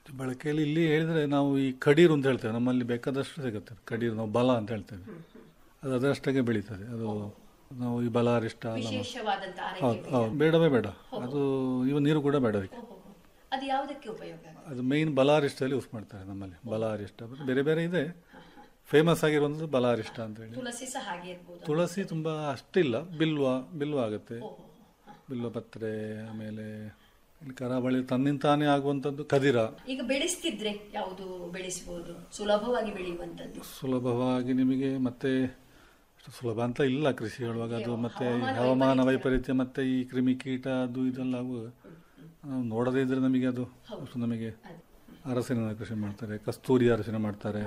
ಬಳಕೆಯಲ್ಲಿ ಇಲ್ಲಿ ಹೇಳಿದ್ರೆ ನಾವು ಈ ಕಡೀರು ಅಂತ ಹೇಳ್ತೇವೆ ನಮ್ಮಲ್ಲಿ ಬೇಕಾದಷ್ಟು ಸಿಗುತ್ತೆ ಕಡೀರು ನಾವು ಬಲ ಅಂತ ಹೇಳ್ತೇವೆ ಅದು ಅದರಷ್ಟಾಗೆ ಬೆಳೀತದೆ ಅದು ನಾವು ಈ ಬಲ ಅರಿಷ್ಟ ಅಲ್ಲ ವಿಶೇಷವಾದಂತ ಹೌದು ಆರೈಕೆ ಹೌದು ಬೇಡವೇ ಬೇಡ ಅದು ಇವ ನೀರು ಕೂಡ ಬೇಡ ಅದಕ್ಕೆ ಓಹೋ. ಅದು ಯಾವುದಕ್ಕೆ ಉಪಯೋಗ ಅದು ಮೇಯ್ನ್ ಬಲಾರಿಷ್ಟದಲ್ಲಿ ಯೂಸ್ ಮಾಡ್ತಾರೆ ನಮ್ಮಲ್ಲಿ ಬಲಾರಿಷ್ಟ ಬೇರೆ ಬೇರೆ ಇದೆ ಫೇಮಸ್ ಆಗಿರುವಂಥದ್ದು ಬಲಾರಿಷ್ಟ ಅಂತ ಹೇಳಿ ತುಳಸಿ ಸಹ ಹಾಗೆ ಇರ್ಬೋದು ತುಳಸಿ ತುಂಬ ಅಷ್ಟಿಲ್ಲ ಬಿಲ್ವ ಬಿಲ್ವ ಆಗುತ್ತೆ ಓಹೋ. ಬಿಲ್ವ ಪತ್ರೆ ಆಮೇಲೆ ಇಲ್ಲಿ ಕರಾವಳಿ ತನ್ನಿಂತಾನೇ ಆಗುವಂಥದ್ದು ಕದಿರ ಈಗ ಬೆಳೆಸ್ತಿದ್ರೆ ಯಾವುದು ಬೆಳೆಸಬಹುದು ಸುಲಭವಾಗಿ ಬೆಳೆಯುವಂತದ್ದು ಸುಲಭವಾಗಿ ನಿಮಗೆ ಮತ್ತೆ ಅಷ್ಟು ಸುಲಭ ಅಂತ ಇಲ್ಲ ಕೃಷಿ ಹೇಳುವಾಗ ಅದು ಮತ್ತೆ ಈ ಹವಾಮಾನ ಹವಾಮಾನ ವೈಪರೀತ್ಯ ಮತ್ತೆ ಈ ಕ್ರಿಮಿಕೀಟ ಅದು ಇದೆಲ್ಲ ಆಗುವಾಗ ನಾವು ನೋಡದೇ ಇದ್ರೆ ನಮಗೆ ಅದು ಅಷ್ಟು ನಮಗೆ ಅದೇ. ಅರಸಿನ ಕೃಷಿ ಮಾಡ್ತಾರೆ ಕಸ್ತೂರಿ ಅರಸಿನ ಮಾಡ್ತಾರೆ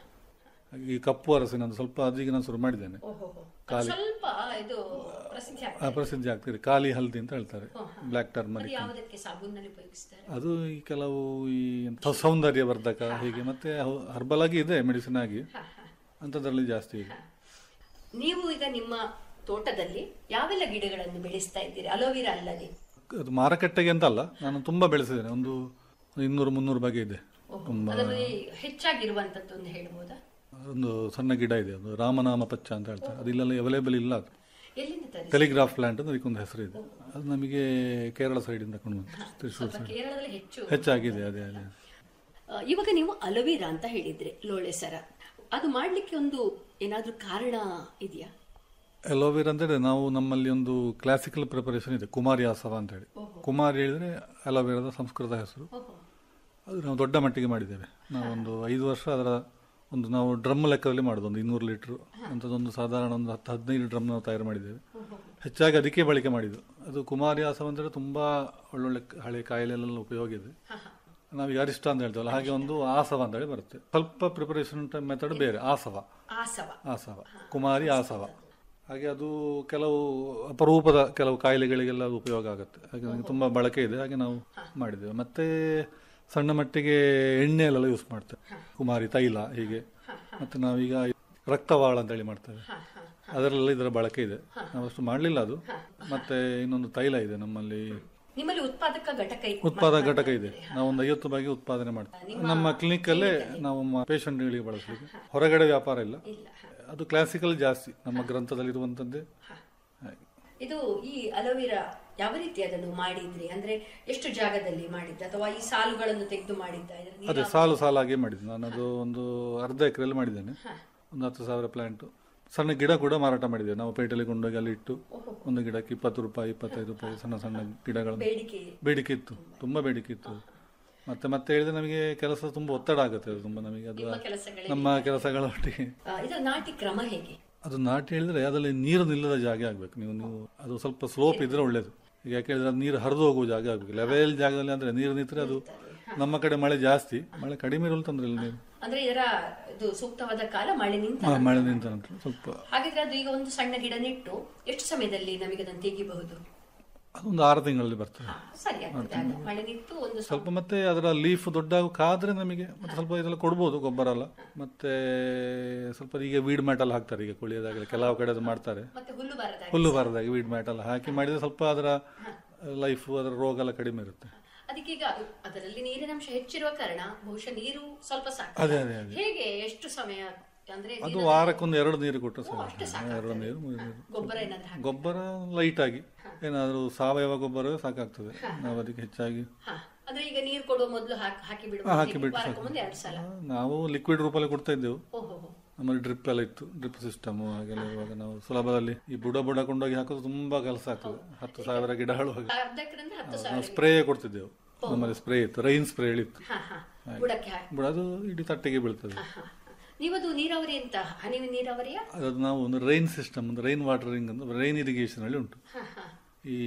ಹಾಗೆ ಈ ಕಪ್ಪು ಅರಸಿನ ಅಂತ ಸ್ವಲ್ಪ ಅದೀಗ ನಾನು ಶುರು ಮಾಡಿದ್ದೇನೆ ಓಹೋ ಅದು ಸ್ವಲ್ಪ ಇದು ಪ್ರಸಿದ್ಧಿ ಆ ಆಗ್ತದೆ ಪ್ರಸಿದ್ಧಿ ಆಗ್ತಿದೆ ಕಾಲಿ ಹಲ್ದಿ ಅಂತ ಹೇಳ್ತಾರೆ ಬ್ಲ್ಯಾಕ್ ಅದು ಟರ್ಮರಿಕ್ ಯಾವುದಕ್ಕೆ ಸಾಬೂನಲ್ಲಿ ಉಪಯೋಗಿಸ್ತಾರೆ ಅದು ಈ ಕೆಲವು ಈ ಎಂತ ಸೌಂದರ್ಯವರ್ಧಕ ಹೀಗೆ ಮತ್ತೆ ಹರ್ಬಲ್ ಆಗಿ ಇದೆ ಮೆಡಿಸಿನ್ ಆಗಿ ಹ, ಹ. ಅಂಥದ್ರಲ್ಲಿ ಜಾಸ್ತಿ ಇದೆ ನೀವು ಈಗ ನಿಮ್ಮ ತೋಟದಲ್ಲಿ ಯಾವೆಲ್ಲ ಗಿಡಗಳನ್ನು ಬೆಳೆಸ್ತಾ ಇದ್ದೀರಿ ಅಲೋವಿರಾ ಅಲ್ಲದೆ ಅದು ಮಾರುಕಟ್ಟೆಗೆ ಅಂತ ಅಲ್ಲ ನಾನು ತುಂಬಾ ಬೆಳೆಸಿದ್ದೇನೆ ಒಂದು ಇನ್ನೂರು ಮುನ್ನೂರು ಬಗೆ ಇದೆ ಓಹೋ. ತುಂಬಾ ಅದರಲ್ಲಿ ಹೆಚ್ಚಾಗಿರುವಂತದ್ದು ಒಂದು ಹೇಳ್ಬೋದಾ ಒಂದು ಸಣ್ಣ ಗಿಡ ಇದೆ ಅದು ರಾಮನಾಮ ಪಚ್ಚ ಅಂತ ಹೇಳ್ತಾರೆ ಅದು ಇಲ್ಲೆಲ್ಲ ಅವೈಲೇಬಲ್ ಇಲ್ಲ ಅದು ಎಲ್ಲಿಂದ ತರಿಸಿ ಟೆಲಿಗ್ರಾಫ್ ಪ್ಲಾಂಟ್ ಅಂತ ಅದಕ್ಕೊಂದು ಹೆಸರು ಇದೆ ಅದು ನಮಗೆ ಕೇರಳ ಸೈಡಿಂದ ಕೊಂಡು ಬಂತು ತ್ರಿಶೂರ್ ಸ್ವಲ್ಪ ಸೈಡ್ ಕೇರಳದಲ್ಲಿ ಹೆಚ್ಚು ಹೆಚ್ಚಾಗಿದೆ ಅದೇ ಅದೇ ಆ, ಇವಾಗ ನೀವು ಅಲೋವಿರಾ ಅಂತ ಹೇಳಿದ್ರೆ ಲೋಳೆ ಸರ ಅದು ಮಾಡ್ಲಿಕ್ಕೆ ಒಂದು ಏನಾದ್ರೂ ಕಾರಣ ಇದೆಯಾ ಅಲೋವೆರಾ ಅಂತೇಳಿ ನಾವು ನಮ್ಮಲ್ಲಿ ಒಂದು ಕ್ಲಾಸಿಕಲ್ ಪ್ರಿಪರೇಷನ್ ಇದೆ ಕುಮಾರಿ ಆಸವ ಅಂತ ಹೇಳಿ ಕುಮಾರಿ ಹೇಳಿದ್ರೆ ಅಲೋವೆರಾದ ಸಂಸ್ಕೃತ ಹೆಸರು ಓಹೋ ಅದು ನಾವು ದೊಡ್ಡ ಮಟ್ಟಿಗೆ ಮಾಡಿದ್ದೇವೆ ನಾವು ಒಂದು ಐದು ವರ್ಷ ಅದರ ಒಂದು ನಾವು ಡ್ರಮ್ ಲೆಕ್ಕದಲ್ಲಿ ಮಾಡೋದು ಒಂದು ಇನ್ನೂರು ಲೀಟ್ರ್ ಅಂಥದ್ದೊಂದು ಸಾಧಾರಣ ಒಂದು ಹತ್ತು ಹದಿನೈದು ಡ್ರಮ್ ನಾವು ತಯಾರು ಮಾಡಿದ್ದೇವೆ ಹೆಚ್ಚಾಗಿ ಅದಕ್ಕೆ ಬಳಕೆ ಮಾಡಿದ್ದು ಅದು ಕುಮಾರಿ ಆಸವ ಅಂತೇಳಿ ತುಂಬ ಒಳ್ಳೊಳ್ಳೆ ಹಳೆ ಕಾಯಿಲೆಲ್ಲ ಉಪಯೋಗ ಇದೆ ನಾವೀಗ ಅರಿಷ್ಟ ಅಂತ ಹೇಳ್ತೇವಲ್ಲ ಹಾಗೆ ಒಂದು ಆಸವ ಅಂತ ಹೇಳಿ ಬರುತ್ತೆ ಸ್ವಲ್ಪ ಪ್ರಿಪರೇಷನ್ ಮೆಥಡ್ ಬೇರೆ ಆಸವ ಆಸವ ಆಸವ ಕುಮಾರಿ ಆಸವ ಹಾಗೆ ಅದು ಕೆಲವು ಅಪರೂಪದ ಕೆಲವು ಕಾಯಿಲೆಗಳಿಗೆಲ್ಲ ಅದು ಉಪಯೋಗ ಆಗುತ್ತೆ ಹಾಗೆ ನನಗೆ ತುಂಬ ಬಳಕೆ ಇದೆ ಹಾಗೆ ನಾವು ಮಾಡಿದ್ದೇವೆ ಮತ್ತೆ ಸಣ್ಣ ಮಟ್ಟಿಗೆ ಎಣ್ಣೆಯಲ್ಲೆಲ್ಲ ಯೂಸ್ ಮಾಡ್ತೇವೆ ಕುಮಾರಿ ತೈಲ ಹೀಗೆ ಮತ್ತೆ ನಾವೀಗ ರಕ್ತವಾಳ ಅಂತೇಳಿ ಮಾಡ್ತೇವೆ ಅದರಲ್ಲೆಲ್ಲ ಇದರ ಬಳಕೆ ಇದೆ ನಾವು ಅಷ್ಟು ಮಾಡಲಿಲ್ಲ ಅದು ಮತ್ತೆ ಇನ್ನೊಂದು ತೈಲ ಇದೆ ನಮ್ಮಲ್ಲಿ ನಿಮ್ಮಲ್ಲಿ ಉತ್ಪಾದಕ ಘಟಕ ಇ- ಉತ್ಪಾದಕ ಘಟಕ ಇದೆ ನಾವು ಒಂದು ಐವತ್ತು ಬಗ್ಗೆ ಉತ್ಪಾದನೆ ಮಾಡ್ತೇವೆ ನಮ್ಮ ಕ್ಲಿನಿಕ್ ಅಲ್ಲೇ ನಾವು ಪೇಷಂಟ್ಗಳಿಗೆ ಬಳಸಲಿಕ್ಕೆ ಹೊರಗಡೆ ವ್ಯಾಪಾರ ಇಲ್ಲ ಇಲ್ಲ ಅದು ಕ್ಲಾಸಿಕಲ್ ಜಾಸ್ತಿ ನಮ್ಮ ಗ್ರಂಥದಲ್ಲಿರುವಂಥದ್ದೇ ಹಾಗೆ. ಇದು ಈ ಅಲೋವಿರಾ ಯಾವ ರೀತಿ ಅದನ್ನು ಮಾಡಿದ್ರಿ ಅಂದ್ರೆ ಎಷ್ಟು ಜಾಗದಲ್ಲಿ ಮಾಡಿದ್ದ ಅಥವಾ ಈ ಸಾಲುಗಳನ್ನು ತೆಗೆದು ಮಾಡಿದ್ದ ಇದರ ನೀರು- ಅದೇ ಸಾಲು ಸಾಲಾಗಿ ಮಾಡಿದ್ದು ನಾನು ಅದು ಒಂದು ಅರ್ಧ ಎಕರೆಯಲ್ಲಿ ಮಾಡಿದ್ದೇನೆ ಒಂದು ಹತ್ತು ಸಾವಿರ ಪ್ಲಾಂಟ್ ಸಣ್ಣ ಗಿಡ ಕೂಡ ಮಾರಾಟ ಮಾಡಿದ್ದೇವೆ ನಾವು ಪೇಟೆಯಲ್ಲಿ ಕೊಂಡೋಗಿ ಅಲ್ಲಿ ಇಟ್ಟು ಒಂದು ಗಿಡಕ್ಕೆ ಇಪ್ಪತ್ತು ರೂಪಾಯಿ ಇಪ್ಪತ್ತೈದು ರೂಪಾಯಿ ಸಣ್ಣ ಸಣ್ಣ ಗಿಡಗಳನ್ನು ಬೇಡಿಕೆ ಬೇಡಿಕೆ ಇತ್ತು ತುಂಬಾ ಬೇಡಿಕೆ ಇತ್ತು ಮತ್ತೆ ಮತ್ತೆ ಹೇಳಿದ್ರೆ ನಮಗೆ ಕೆಲಸ ತುಂಬಾ ಒತ್ತಡ ಆಗುತ್ತೆ ಅದು ತುಂಬಾ ನಮಗೆ ಅದು ನಿಮ್ಮ ಕೆಲಸಗಳೇ ನಮ್ಮ ಕೆಲಸಗಳ ಒಟ್ಟಿಗೆ ಆ, ಇದು ನಾಟಿ ಕ್ರಮ ಹೇಗೆ ಅದು ನಾಟಿ ಹೇಳಿದ್ರೆ ಅದರಲ್ಲಿ ನೀರು ನಿಲ್ಲದ ಜಾಗ ಆಗ್ಬೇಕು ನೀವು ನೀವು ಅದು ಸ್ವಲ್ಪ ಸ್ಲೋಪ್ ಇದ್ರೆ ಒಳ್ಳೇದು ಈಗ ಯಾಕೆ ಹೇಳಿದ್ರೆ ಅದು ನೀರು ಹರಿದು ಹೋಗುವ ಜಾಗ ಆಗ್ಬೇಕು ಲೆವೆಲ್ ಜಾಗದಲ್ಲಿ ಅಂದ್ರೆ ನೀರು ನಿಂತರೆ ಅದು ನಮ್ಮ ಕಡೆ ಮಳೆ ಜಾಸ್ತಿ ಮಳೆ ಕಡಿಮೆ ಇರಲು ತಂದ್ರೆ ಇಲ್ಲಿ ನೀರು ಅಂದ್ರೆ ಇದರ ಇದು ಸೂಕ್ತವಾದ ಕಾಲ ಮಳೆ ನಿಂತ ಆ, ಮಳೆ ನಿಂತ ನಂತರ ಸ್ವಲ್ಪ ಹಾಗಿದ್ರೆ ಅದು ಈಗ ಒಂದು ಸಣ್ಣ ಗಿಡ ನೆಟ್ಟು ಎಷ್ಟು ಸಮಯದಲ್ಲಿ ನಮಗೆ ಅದನ್ನು ತೆಗಿಬಹುದು ಅದೊಂದು ಆರು ತಿಂಗಳಲ್ಲಿ ಬರ್ತದೆ ಹಾ, ಸರಿ ಆಗ್ತದೆ ಅದು. ಮಳೆ ನಿಂತು ಒಂದು ಸ- ಸ್ವಲ್ಪ ಮತ್ತೆ ಅದರ ಲೀಫ್ ದೊಡ್ಡಾದ್ರೆ ನಮಗೆ ಮತ್ತೆ ಸ್ವಲ್ಪ ಇದೆಲ್ಲ ಕೊಡ್ಬೋದು ಗೊಬ್ಬರ ಎಲ್ಲ ಮತ್ತೆ ಸ್ವಲ್ಪ ಈಗ ವೀಡ್ ಮ್ಯಾಟ್ ಎಲ್ಲ ಹಾಕ್ತಾರೆ ಈಗ ಕುಳಿಯೋದಾಗಲಿ ಕೆಲವು ಕಡೆ ಅದು ಮಾಡ್ತಾರೆ ಮತ್ತೆ ಹುಲ್ಲು ಬಾರದ ಹುಲ್ಲು ಬಾರದಾಗಿ ವೀಡ್ ಮ್ಯಾಟ್ ಎಲ್ಲ ಹಾಕಿ ಮಾಡಿದ್ರೆ ಸ್ವಲ್ಪ ಅದರ ಲೈಫ್ ಅದರ ರೋಗ ಎಲ್ಲ ಕಡಿಮೆ ಇರುತ್ತೆ ಅದಕ್ಕೆ ಈಗ ಅದು ಅದರಲ್ಲಿ ನೀರಿನಂಶ ಹೆಚ್ಚಿರುವ ಕಾರಣ ಬಹುಶಃ ನೀರು ಸ್ವಲ್ಪ ಸಾಕು ಅದೇ ಅದೇ ಅದೇ ಹೇಗೆ ಎಷ್ಟು ಸಮಯ ಅಂದ್ರೆ ಅದು ವಾರಕ್ಕೊಂದು ಎರಡು ನೀರು ಕೊಟ್ಟರೆ ಅಷ್ಟು ಸಾಕು ಎರಡು ನೀರು ಮೂರು ನೀರು ಗೊಬ್ಬರ ಏನಾದ್ರು ಹಾಕಿ ಗೊಬ್ಬರ ಲೈಟ್ ಆಗಿ ಏನಾದರೂ ಸಾವಯವ ಗೊಬ್ಬರವೇ ಸಾಕಾಗ್ತದೆ ನಾವು ಅದಕ್ಕೆ ಹೆಚ್ಚಾಗಿ ಹಾ ಅಂದ್ರೆ ಈಗ ನೀರು ಕೊಡುವ ಮೊದಲು ಹಾಕಿ ಹಾಕಿ ಬಿಡುವ ಹಾ, ಹಾಕಿ ಬಿಟ್ಟು ವಾರಕ್ಕೆ ಮುಂದೆ ಎರಡು ಸಲ ನಾವು ಲಿಕ್ವಿಡ್ ರೂಪಲ್ಲಿ ಕೊಡ್ತಾ ಇದ್ದೆವು ಓಹೋ ನಮ್ಮಲ್ಲಿ ಡ್ರಿಪ್ ಎಲ್ಲ ಇತ್ತು ಡ್ರಿಪ್ ಸಿಸ್ಟಮ್ ಹಾಗೆಲ್ಲ ಇರುವಾಗ ನಾವು ಸುಲಭದಲ್ಲಿ ಈ ಬುಡ ಬುಡ ಕೊಂಡೋಗಿ ಹಾಕೋದು ತುಂಬಾ ಕೆಲಸ ಆಗ್ತದೆ ಹತ್ತು ಸಾವಿರ ಗಿಡ ಹಾಳುವಾಗ ಅರ್ಧ ಎಕರೆಯಿಂದ ಹತ್ತು ಸಾವಿರ ನಾವು ಸ್ಪ್ರೇ ಕೊಡ್ತಿದ್ದೆವು ನಮ್ಮಲ್ಲಿ ಸ್ಪ್ರೇ ಇತ್ತು ರೈನ್ ಸ್ಪ್ರೇ ಇತ್ತು ಹಾ ಹಾ ಬುಡಕ್ಕೆ ಹಾಕಿ ಬುಡ ಅದು ಇಡೀ ತಟ್ಟೆಗೆ ಬೀಳ್ತದೆ ಹಾ ನೀವದು ನೀರಾವರಿ ಅಂತ ಹನಿ ನೀರಾವರಿಯ ಅದು ನಾವು ಒಂದು ರೈನ್ ಸಿಸ್ಟಮ್ ಒಂದು ರೈನ್ ವಾಟರಿಂಗ್ ಅಂತ ರೈನ್ ಇರಿಗೇಷನ್ ಅಲ್ಲಿ ಉಂಟು ಹಾ ಹಾ ಈ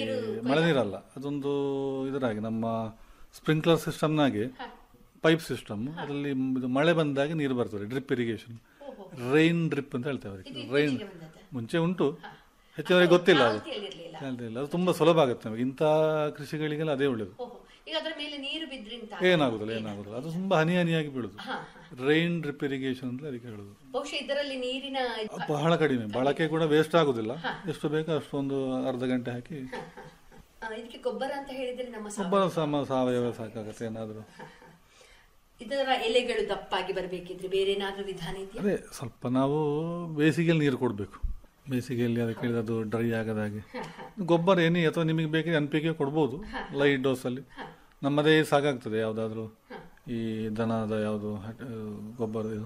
ಮಳೆ ನೀರಲ್ಲ ಅದೊಂದು ಇದರಾಗಿ ನಮ್ಮ ಸ್ಪ್ರಿಂಕ್ಲರ್ ಸಿಸ್ಟಮ್ನಾಗೆ ಪೈಪ್ ಸಿಸ್ಟಮ್ ಅದರಲ್ಲಿ ಇದು ಮಳೆ ಬಂದಾಗ ನೀರು ಬರ್ತದೆ ಡ್ರಿಪ್ ಇರಿಗೇಷನ್ ರೈನ್ ಡ್ರಿಪ್ ಅಂತ ಹೇಳ್ತೇವೆ ಅದಕ್ಕೆ ರೈನ್ ಹೀಗೆ ಬಂದದ್ದು ಮುಂಚೆ ಉಂಟು ಹೆಚ್ಚಿನವರಿಗೆ ಗೊತ್ತಿಲ್ಲ ಅದು ಚಾಲ್ತಿಯಲ್ಲಿರ್ಲಿಲ್ಲ ಹೇಳ್ತಿಲ್ಲ ಅದು ತುಂಬಾ ಸುಲಭ ಆಗುತ್ತೆ ನಮಗೆ ಇಂಥ ಕೃಷಿಗಳಿಗೆಲ್ಲ ಅದೇ ಒಳ್ಳೇದು ಓಹೋ ಈಗ ಅದರ ಮೇಲೆ ನೀರು ಬಿದ್ರಿಂದ ಏನಾಗುದಿಲ್ಲ ಏನಾಗುದಿಲ್ಲ ಅದು ತುಂಬಾ ಹನಿ ಹನಿಯಾಗಿ ಬೀಳುದು ಹಾ ರೈನ್ ಡ್ರಿಪ್ ಇರಿಗೇಷನ್ ಅಂತ ಅದಕ್ಕೆ ಹೇಳುದು ಬಹುಶಃ ಇದರಲ್ಲಿ ನೀರಿನ ಇದು- ಬಹಳ ಕಡಿಮೆ ಬಳಕೆ ಕೂಡ ವೇಸ್ಟ್ ಆಗುದಿಲ್ಲ ಎಷ್ಟು ಬೇಕೋ ಅಷ್ಟೊಂದು ಅರ್ಧ ಗಂಟೆ ಹಾಕಿ ಆ, ಇದಕ್ಕೆ ಗೊಬ್ಬರ ಅಂತ ಹೇಳಿದ್ರೆ ನಮ್ಮ ಸಾ- ಗೊಬ್ಬರ ಸಮ ಸಾವಯವ ಸಾಕಾಗುತ್ತೆ ಏನಾದರೂ ಇದರ ಎಲೆಗಳು ದಪ್ಪಾಗಿ ಬರಬೇಕಿದ್ರೆ ಬೇರೆ ಏನಾದ್ರೂ ವಿಧಾನ ಇದೆಯಾ ಅದೇ ಸ್ವಲ್ಪ ನಾವು ಬೇಸಿಗೆಯಲ್ಲಿ ನೀರು ಕೊಡಬೇಕು ಬೇಸಿಗೆಯಲ್ಲಿ ಅದಕ್ಕೆ ಹೇಳಿದ್ರೆ ಅದು ಡ್ರೈ ಆಗದ ಹಾಗೆ ಗೊಬ್ಬರ ಏನಿ ಅಥವಾ ನಿಮಗೆ ಬೇಕಿದ್ರೆ ಎನ್ ಪಿ ಕೆ ಕೊಡ್ಬೋದು ಲೈಟ್ ಡೋಸಲ್ಲಿ ನಮ್ಮದೇ ಸಾಕಾಗ್ತದೆ ಯಾವುದಾದ್ರೂ ಈ ದನದ ಯಾವುದು ಹಟ್- ಗೊಬ್ಬರ ಇದು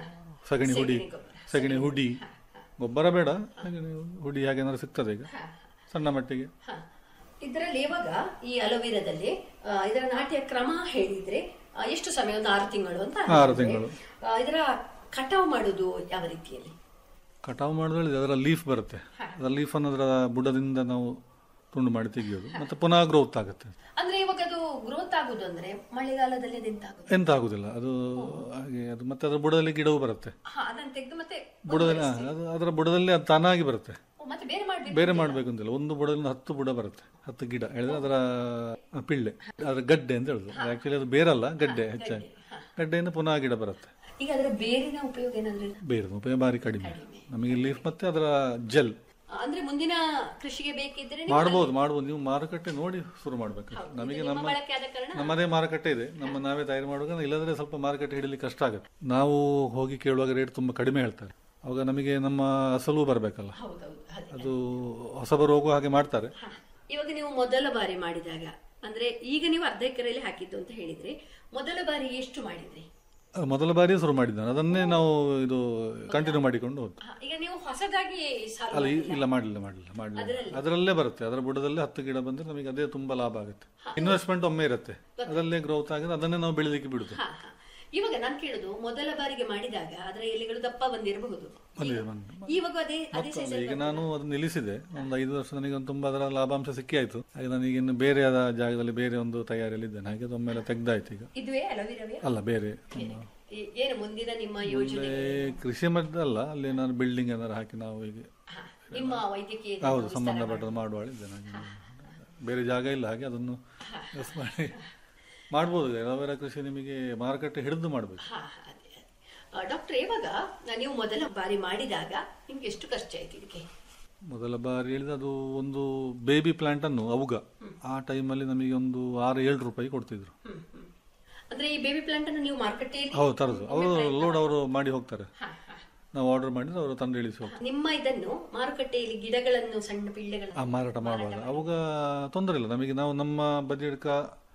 ಸಗಣಿ ಹುಡಿ ಸಗಣಿ ಹುಡಿ ಗೊಬ್ಬರ ಬೇಡ ಸಗಣಿ ಹುಡಿ ಹಾಗೇನಾದ್ರು ಸಿಗ್ತದೆ ಈಗ ಸಣ್ಣ ಮಟ್ಟಿಗೆ ಹ. ಇದರಲ್ಲಿ ಇವಾಗ ಈ ಅಲೋವಿರಾದಲ್ಲಿ ಆ, ಇದರ ನಾಟ್ಯ ಕ್ರಮ ಹೇಳಿದ್ರೆ ಆ, ಎಷ್ಟು ಸಮಯ ಒಂದು ಆರು ತಿಂಗಳು ಅಂತ ಆರು ಹೇಳಿದ್ರೆ, ತಿಂಗಳು. ಆ, ಇದರ ಕಟಾವು ಮಾಡುವುದು ಯಾವ ರೀತಿಯಲ್ಲಿ ಕಟಾವು ಮಾಡಿದ್ರೆ ಅದರ ಲೀಫ್ ಬರುತ್ತೆ ಅದರ ಲೀಫ್ ಅನ್ನು ಅದರ ಬುಡದಿಂದ ನಾವು ತುಂಡು ಮಾಡಿ ತೆಗೆಯೋದು ಮತ್ತೆ ಪುನಃ ಗ್ರೋತ್ ಆಗುತ್ತೆ ಅಂದ್ರೆ ಇವಾಗ ಅದು ಗ್ರೋತ್ ಆಗುದು ಅಂದ್ರೆ ಮಳೆಗಾಲದಲ್ಲಿ ಅದೆಂತಾಗುದು ಎಂತ ಆಗುದಿಲ್ಲ ಅದು ಹಾಗೆ ಅದು ಮತ್ತೆ ಅದರ ಬುಡದಲ್ಲಿ ಗಿಡವು ಬರುತ್ತೆ ಹಾ ಅದನ್ನ ತೆಗೆದು ಮತ್ತೆ ಬುಡದಲ್ಲಿ ಹಾ, ಅದು ಅದರ ಬುಡದಲ್ಲಿ ಅದು ತಾನಾಗಿ ಬರುತ್ತೆ ಓ, ಮತ್ತೆ ಬೇರೆ ಮಾಡ್ಬೇಕು ಬೇರೆ ಮಾಡಬೇಕು ಅಂತಿಲ್ಲ ಒಂದು ಬುಡದಲ್ಲಿ ಹತ್ತು ಬುಡ ಬರುತ್ತೆ ಹತ್ತು ಗಿಡ ಹೇಳಿದ್ರೆ ಅದರ ಪಿಳ್ಳೆ ಅದರ ಗಡ್ಡೆ ಅಂತ ಹೇಳುದು ಆಕ್ಚುಲಿ ಅದು ಬೇರಲ್ಲ ಗಡ್ಡೆ ಹೆಚ್ಚಾಗಿ ಗಡ್ಡೆಯಿಂದ ಪುನಃ ಗಿಡ ಬರುತ್ತೆ ಈಗ ಅದರ ಬೇರಿನ ಉಪಯೋಗ ಏನಾದ್ರು ಇದೆ? ಬೇರೆ ಉಪಯೋಗ ಭಾರಿ ಕಡಿಮೆ ನಮಗೆ ಲೀಫ್ ಮತ್ತೆ ಅದರ ಜೆಲ್ ಅಂದ್ರೆ ಮುಂದಿನ ಕೃಷಿಗೆ ಬೇಕಿದ್ರೆ ನೀವು ಮಾಡ್ಬೋದು ಮಾಡ್ಬೋದು ನೀವು ಮಾರುಕಟ್ಟೆ ನೋಡಿ ಶುರು ಮಾಡ್ಬೇಕು ನಮಗೆ ನಿಮ್ಮ ನಮ್ಮ ಬಳಕೆ ಆದ ಕಾರಣ ನಮ್ಮದೇ ಮಾರುಕಟ್ಟೆ ಇದೆ ನಮ್ಮ ನಾವೇ ತಯಾರು ಮಾಡುವಾಗ ಇಲ್ಲದ್ರೆ ಸ್ವಲ್ಪ ಮಾರುಕಟ್ಟೆ ಹಿಡಿಲಿಕ್ಕೆ ಕಷ್ಟ ಆಗುತ್ತೆ ನಾವು ಹೋಗಿ ಕೇಳುವಾಗ ರೇಟ್ ತುಂಬಾ ಕಡಿಮೆ ಹೇಳ್ತಾರೆ ಅವಾಗ ನಮಗೆ ನಮ್ಮ ಅಸಲು ಬರಬೇಕಲ್ಲ ಹೌದೌದು ಅದೇ ಅದು ಹೊಸಬರು ಹೋಗುವ ಹಾಗೆ ಮಾಡ್ತಾರೆ ಹ. ಇವಾಗ ನೀವು ಮೊದಲ ಬಾರಿ ಮಾಡಿದಾಗ ಅಂದ್ರೆ ಈಗ ನೀವು ಅರ್ಧ ಎಕರೆಯಲ್ಲಿ ಹಾಕಿದ್ದು ಅಂತ ಹೇಳಿದ್ರೆ ಮೊದಲ ಬಾರಿ ಎಷ್ಟು ಮಾಡಿದ್ರಿ ಅದು ಮೊದಲ ಬಾರಿ ಶುರು ಮಾಡಿದ್ದಾನೆ ಅದನ್ನೇ ನಾವು ಇದು ಕಂಟಿನ್ಯೂ ಮಾಡಿಕೊಂಡು ಹೋದ್ದು ಹ, ಈಗ ನೀವು ಹೊಸದಾಗಿ ಸಾಲು ಅಲ್ಲ ಈ- ಇಲ್ಲ ಮಾಡಲಿಲ್ಲ ಮಾಡಲಿಲ್ಲ ಮಾಡಲಿಲ್ಲ ಅದರಲ್ಲೇ ಬರುತ್ತೆ ಅದರ ಬುಡದಲ್ಲಿ ಹತ್ತು ಗಿಡ ಬಂದ್ರೆ ನಮಗೆ ಅದೇ ತುಂಬಾ ಲಾಭ ಆಗುತ್ತೆ ಇನ್ವೆಸ್ಟ್ಮೆಂಟ್ ಒಮ್ಮೆ ಇರುತ್ತೆ ಅದರಲ್ಲೇ ಗ್ರೋತ್ ಆಗಿದೆ ಅದನ್ನೇ ನಾವು ಬೆಳಿಲಿಕ್ಕೆ ಬಿಡುದು ಹ, ಹ. ಇವಾಗ ನಾನು ಕೇಳುದು ಮೊದಲ ಬಾರಿಗೆ ಮಾಡಿದಾಗ ಅದರ ಎಲೆಗಳು ದಪ್ಪ ಬಂದಿರಬಹುದು ಬಂದಿದೆ ಬಂದಿದೆ ಇವಾಗ ಅದೇ ಅದೇ ಸೈಜ್ ಈಗ ನಾನು ಅದನ್ನ ನಿಲ್ಲಿಸಿದೆ ಒಂದು ಐದು ವರ್ಷ ನನಗೆ ಒಂದು ತುಂಬಾ ಅದರ ಲಾಭಾಂಶ ಸಿಕ್ಕಿ ಆಯ್ತು ಹಾಗೆ ನನಗೆ ಇನ್ನು ಬೇರೆ ಆದ ಜಾಗದಲ್ಲಿ ಬೇರೆ ಒಂದು ತಯಾರಿಯಲ್ಲಿ ಇದ್ದೇನೆ ಹಾಗೆ ಅದು ಒಮ್ಮೆಲೆ ತೆಗ್ದಾಯ್ತು ಈಗ ಇದುವೇ ಅಲವಿರವೇ ಅಲ್ಲ ಬೇರೆ ತುಂಬಾ ಏ- ಏನು ಮುಂದಿನ ನಿಮ್ಮ ಯೋಜನೆ ಮುಂದೆ ಕೃಷಿ ಮದ್ದಲ್ಲ ಅಲ್ಲಿ ನಾನು ಬಿಲ್ಡಿಂಗ್ ಏನಾದ್ರು ಹಾಕಿ ನಾವು ಈಗ ಹ, ನಿಮ್ಮ ವೈದ್ಯಕೀಯ ಹೌದು ಸಂಬಂಧಪಟ್ಟದ್ದು ಮಾಡುವಳಿದ್ದೆ ನಾನು ಬೇರೆ ಜಾಗ ಇಲ್ಲ ಹಾಗೆ ಅದನ್ನು ಯೂಸ್ ಮಾಡಿ ಮಾಡ್ಬೋದು ಎಲೋವೆರಾ ಕೃಷಿ ನಿಮಗೆ ಮಾರುಕಟ್ಟೆ ಹಿಡಿದು ಮಾಡಬೇಕು ಹ, ಹ, ಅದೇ, ಅದೇ. ಆ, ಡಾಕ್ಟರ್ ಇವಾಗ ನೀವು ಮೊದಲ ಬಾರಿ ಮಾಡಿದಾಗ ನಿಮ್ಗೆ ಎಷ್ಟು ಖರ್ಚಾಯ್ತು ಇದಕ್ಕೆ ಮೊದಲ ಬಾರಿ ಹೇಳಿದ ಅದು ಒಂದು ಬೇಬಿ ಪ್ಲಾಂಟ್ ಅನ್ನು ಅವುಗ ಆ ಟೈಮಲ್ಲಿ ನಮಗೆ ಒಂದು ಆರು ಏಳು ರೂಪಾಯಿ ಕೊಡ್ತಿದ್ರು ಹ್ಮ್, ಹ್ಮ್. ಅಂದ್ರೆ ಈ ಬೇಬಿ ಪ್ಲಾಂಟ್ ಅನ್ನು ನೀವು ಮಾರುಕಟ್ಟೆಯಲ್ಲಿ ಹೌದು ತರದು ಅವರು ಲೋಡ್ ಅವರು ಮಾಡಿ ಹೋಗ್ತಾರೆ ಹ, ಹ. ನಾವು ಆರ್ಡರ್ ಮಾಡಿದ್ರೆ ಅವರು ತಂದು ಇಳಿಸಿ ಹೋಗ್ತಾರೆ ನಿಮ್ಮ ಇದನ್ನು ಮಾರುಕಟ್ಟೆಯಲ್ಲಿ ಗಿಡಗಳನ್ನು ಸಣ್ಣ ಆ ಪಿಳ್ಳೆಗಳನ್ನು ಮಾರಾಟ ಮಾಡುವಾಗ ಅವಾಗ ತೊಂದರೆ ಇಲ್ಲ ನಮಗೆ ನಾವು ನಮ್ಮ ಬಜೆಟ್ಕ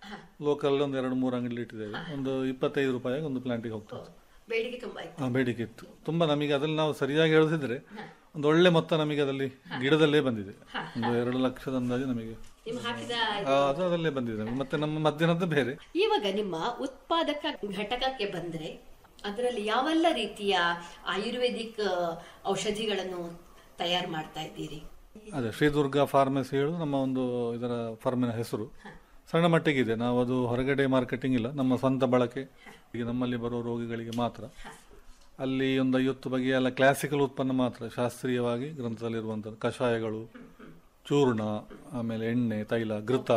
ಲೋಕಲ್ ಒಂದು ಎರಡು ಮೂರು ಅಂಗಡಿ ಇಟ್ಟಿದ್ದೇವೆ ಒಂದು ಇಪ್ಪತ್ತೈದು ರೂಪಾಯಿಗೆ ಒಂದು ಪ್ಲಾಂಟಿಗೆ ಹೋಗ್ತದೆ ಬೇಡಿಕೆ ತುಂಬಾ ಇತ್ತು ಆ, ಬೇಡಿಕೆ ಇತ್ತು ತುಂಬಾ ನಮಗೆ ಅದ್ರಲ್ಲಿ ನಾವು ಸರಿಯಾಗಿ ಹೇಳಿದ್ರೆ ಒಂದು ಒಳ್ಳೆ ಮೊತ್ತ ನಮಗೆ ಅದರಲ್ಲಿ ಗಿಡದಲ್ಲೇ ಬಂದಿದೆ ಒಂದು ಎರಡು ಲಕ್ಷದ ಅಂದಾಜು ನಮಗೆ ನೀವು ಹಾಕಿದ ಆ, ಅದು ಅದರಲ್ಲೇ ಬಂದಿದೆ ನಮಗೆ ಮತ್ತೆ ನಮ್ಮ ಮಧ್ಯಾಹ್ನದ್ದು ಬೇರೆ ಇವಾಗ ನಿಮ್ಮ ಉತ್ಪಾದಕ ಘಟಕಕ್ಕೆ ಬಂದ್ರೆ ಅದರಲ್ಲಿ ಯಾವೆಲ್ಲ ರೀತಿಯ ಆಯುರ್ವೇದಿಕ್ ಔಷಧಿಗಳನ್ನು ತಯಾರು ಮಾಡ್ತಾ ಇದ್ದೀರಿ ಅದೇ ಶ್ರೀದುರ್ಗಾ ಫಾರ್ಮಸಿ ಹೇಳುದು ನಮ್ಮ ಒಂದು ಇದರ ಫಾರ್ಮಿನ ಹೆಸರು ಸಣ್ಣ ಮಟ್ಟಿಗೆ ಇದೆ ನಾವು ಅದು ಹೊರಗಡೆ ಮಾರ್ಕೆಟಿಂಗ್ ಇಲ್ಲ ನಮ್ಮ ಸ್ವಂತ ಬಳಕೆ ಈಗ ನಮ್ಮಲ್ಲಿ ಬರೋ ರೋಗಿಗಳಿಗೆ ಮಾತ್ರ ಅಲ್ಲಿ ಒಂದು ಐವತ್ತು ಬಗೆಯ ಎಲ್ಲ ಕ್ಲಾಸಿಕಲ್ ಉತ್ಪನ್ನ ಮಾತ್ರ ಶಾಸ್ತ್ರೀಯವಾಗಿ ಗ್ರಂಥದಲ್ಲಿರುವಂಥದ್ದು ಕಷಾಯಗಳು ಚೂರ್ಣ ಆಮೇಲೆ ಎಣ್ಣೆ ತೈಲ ಘೃತ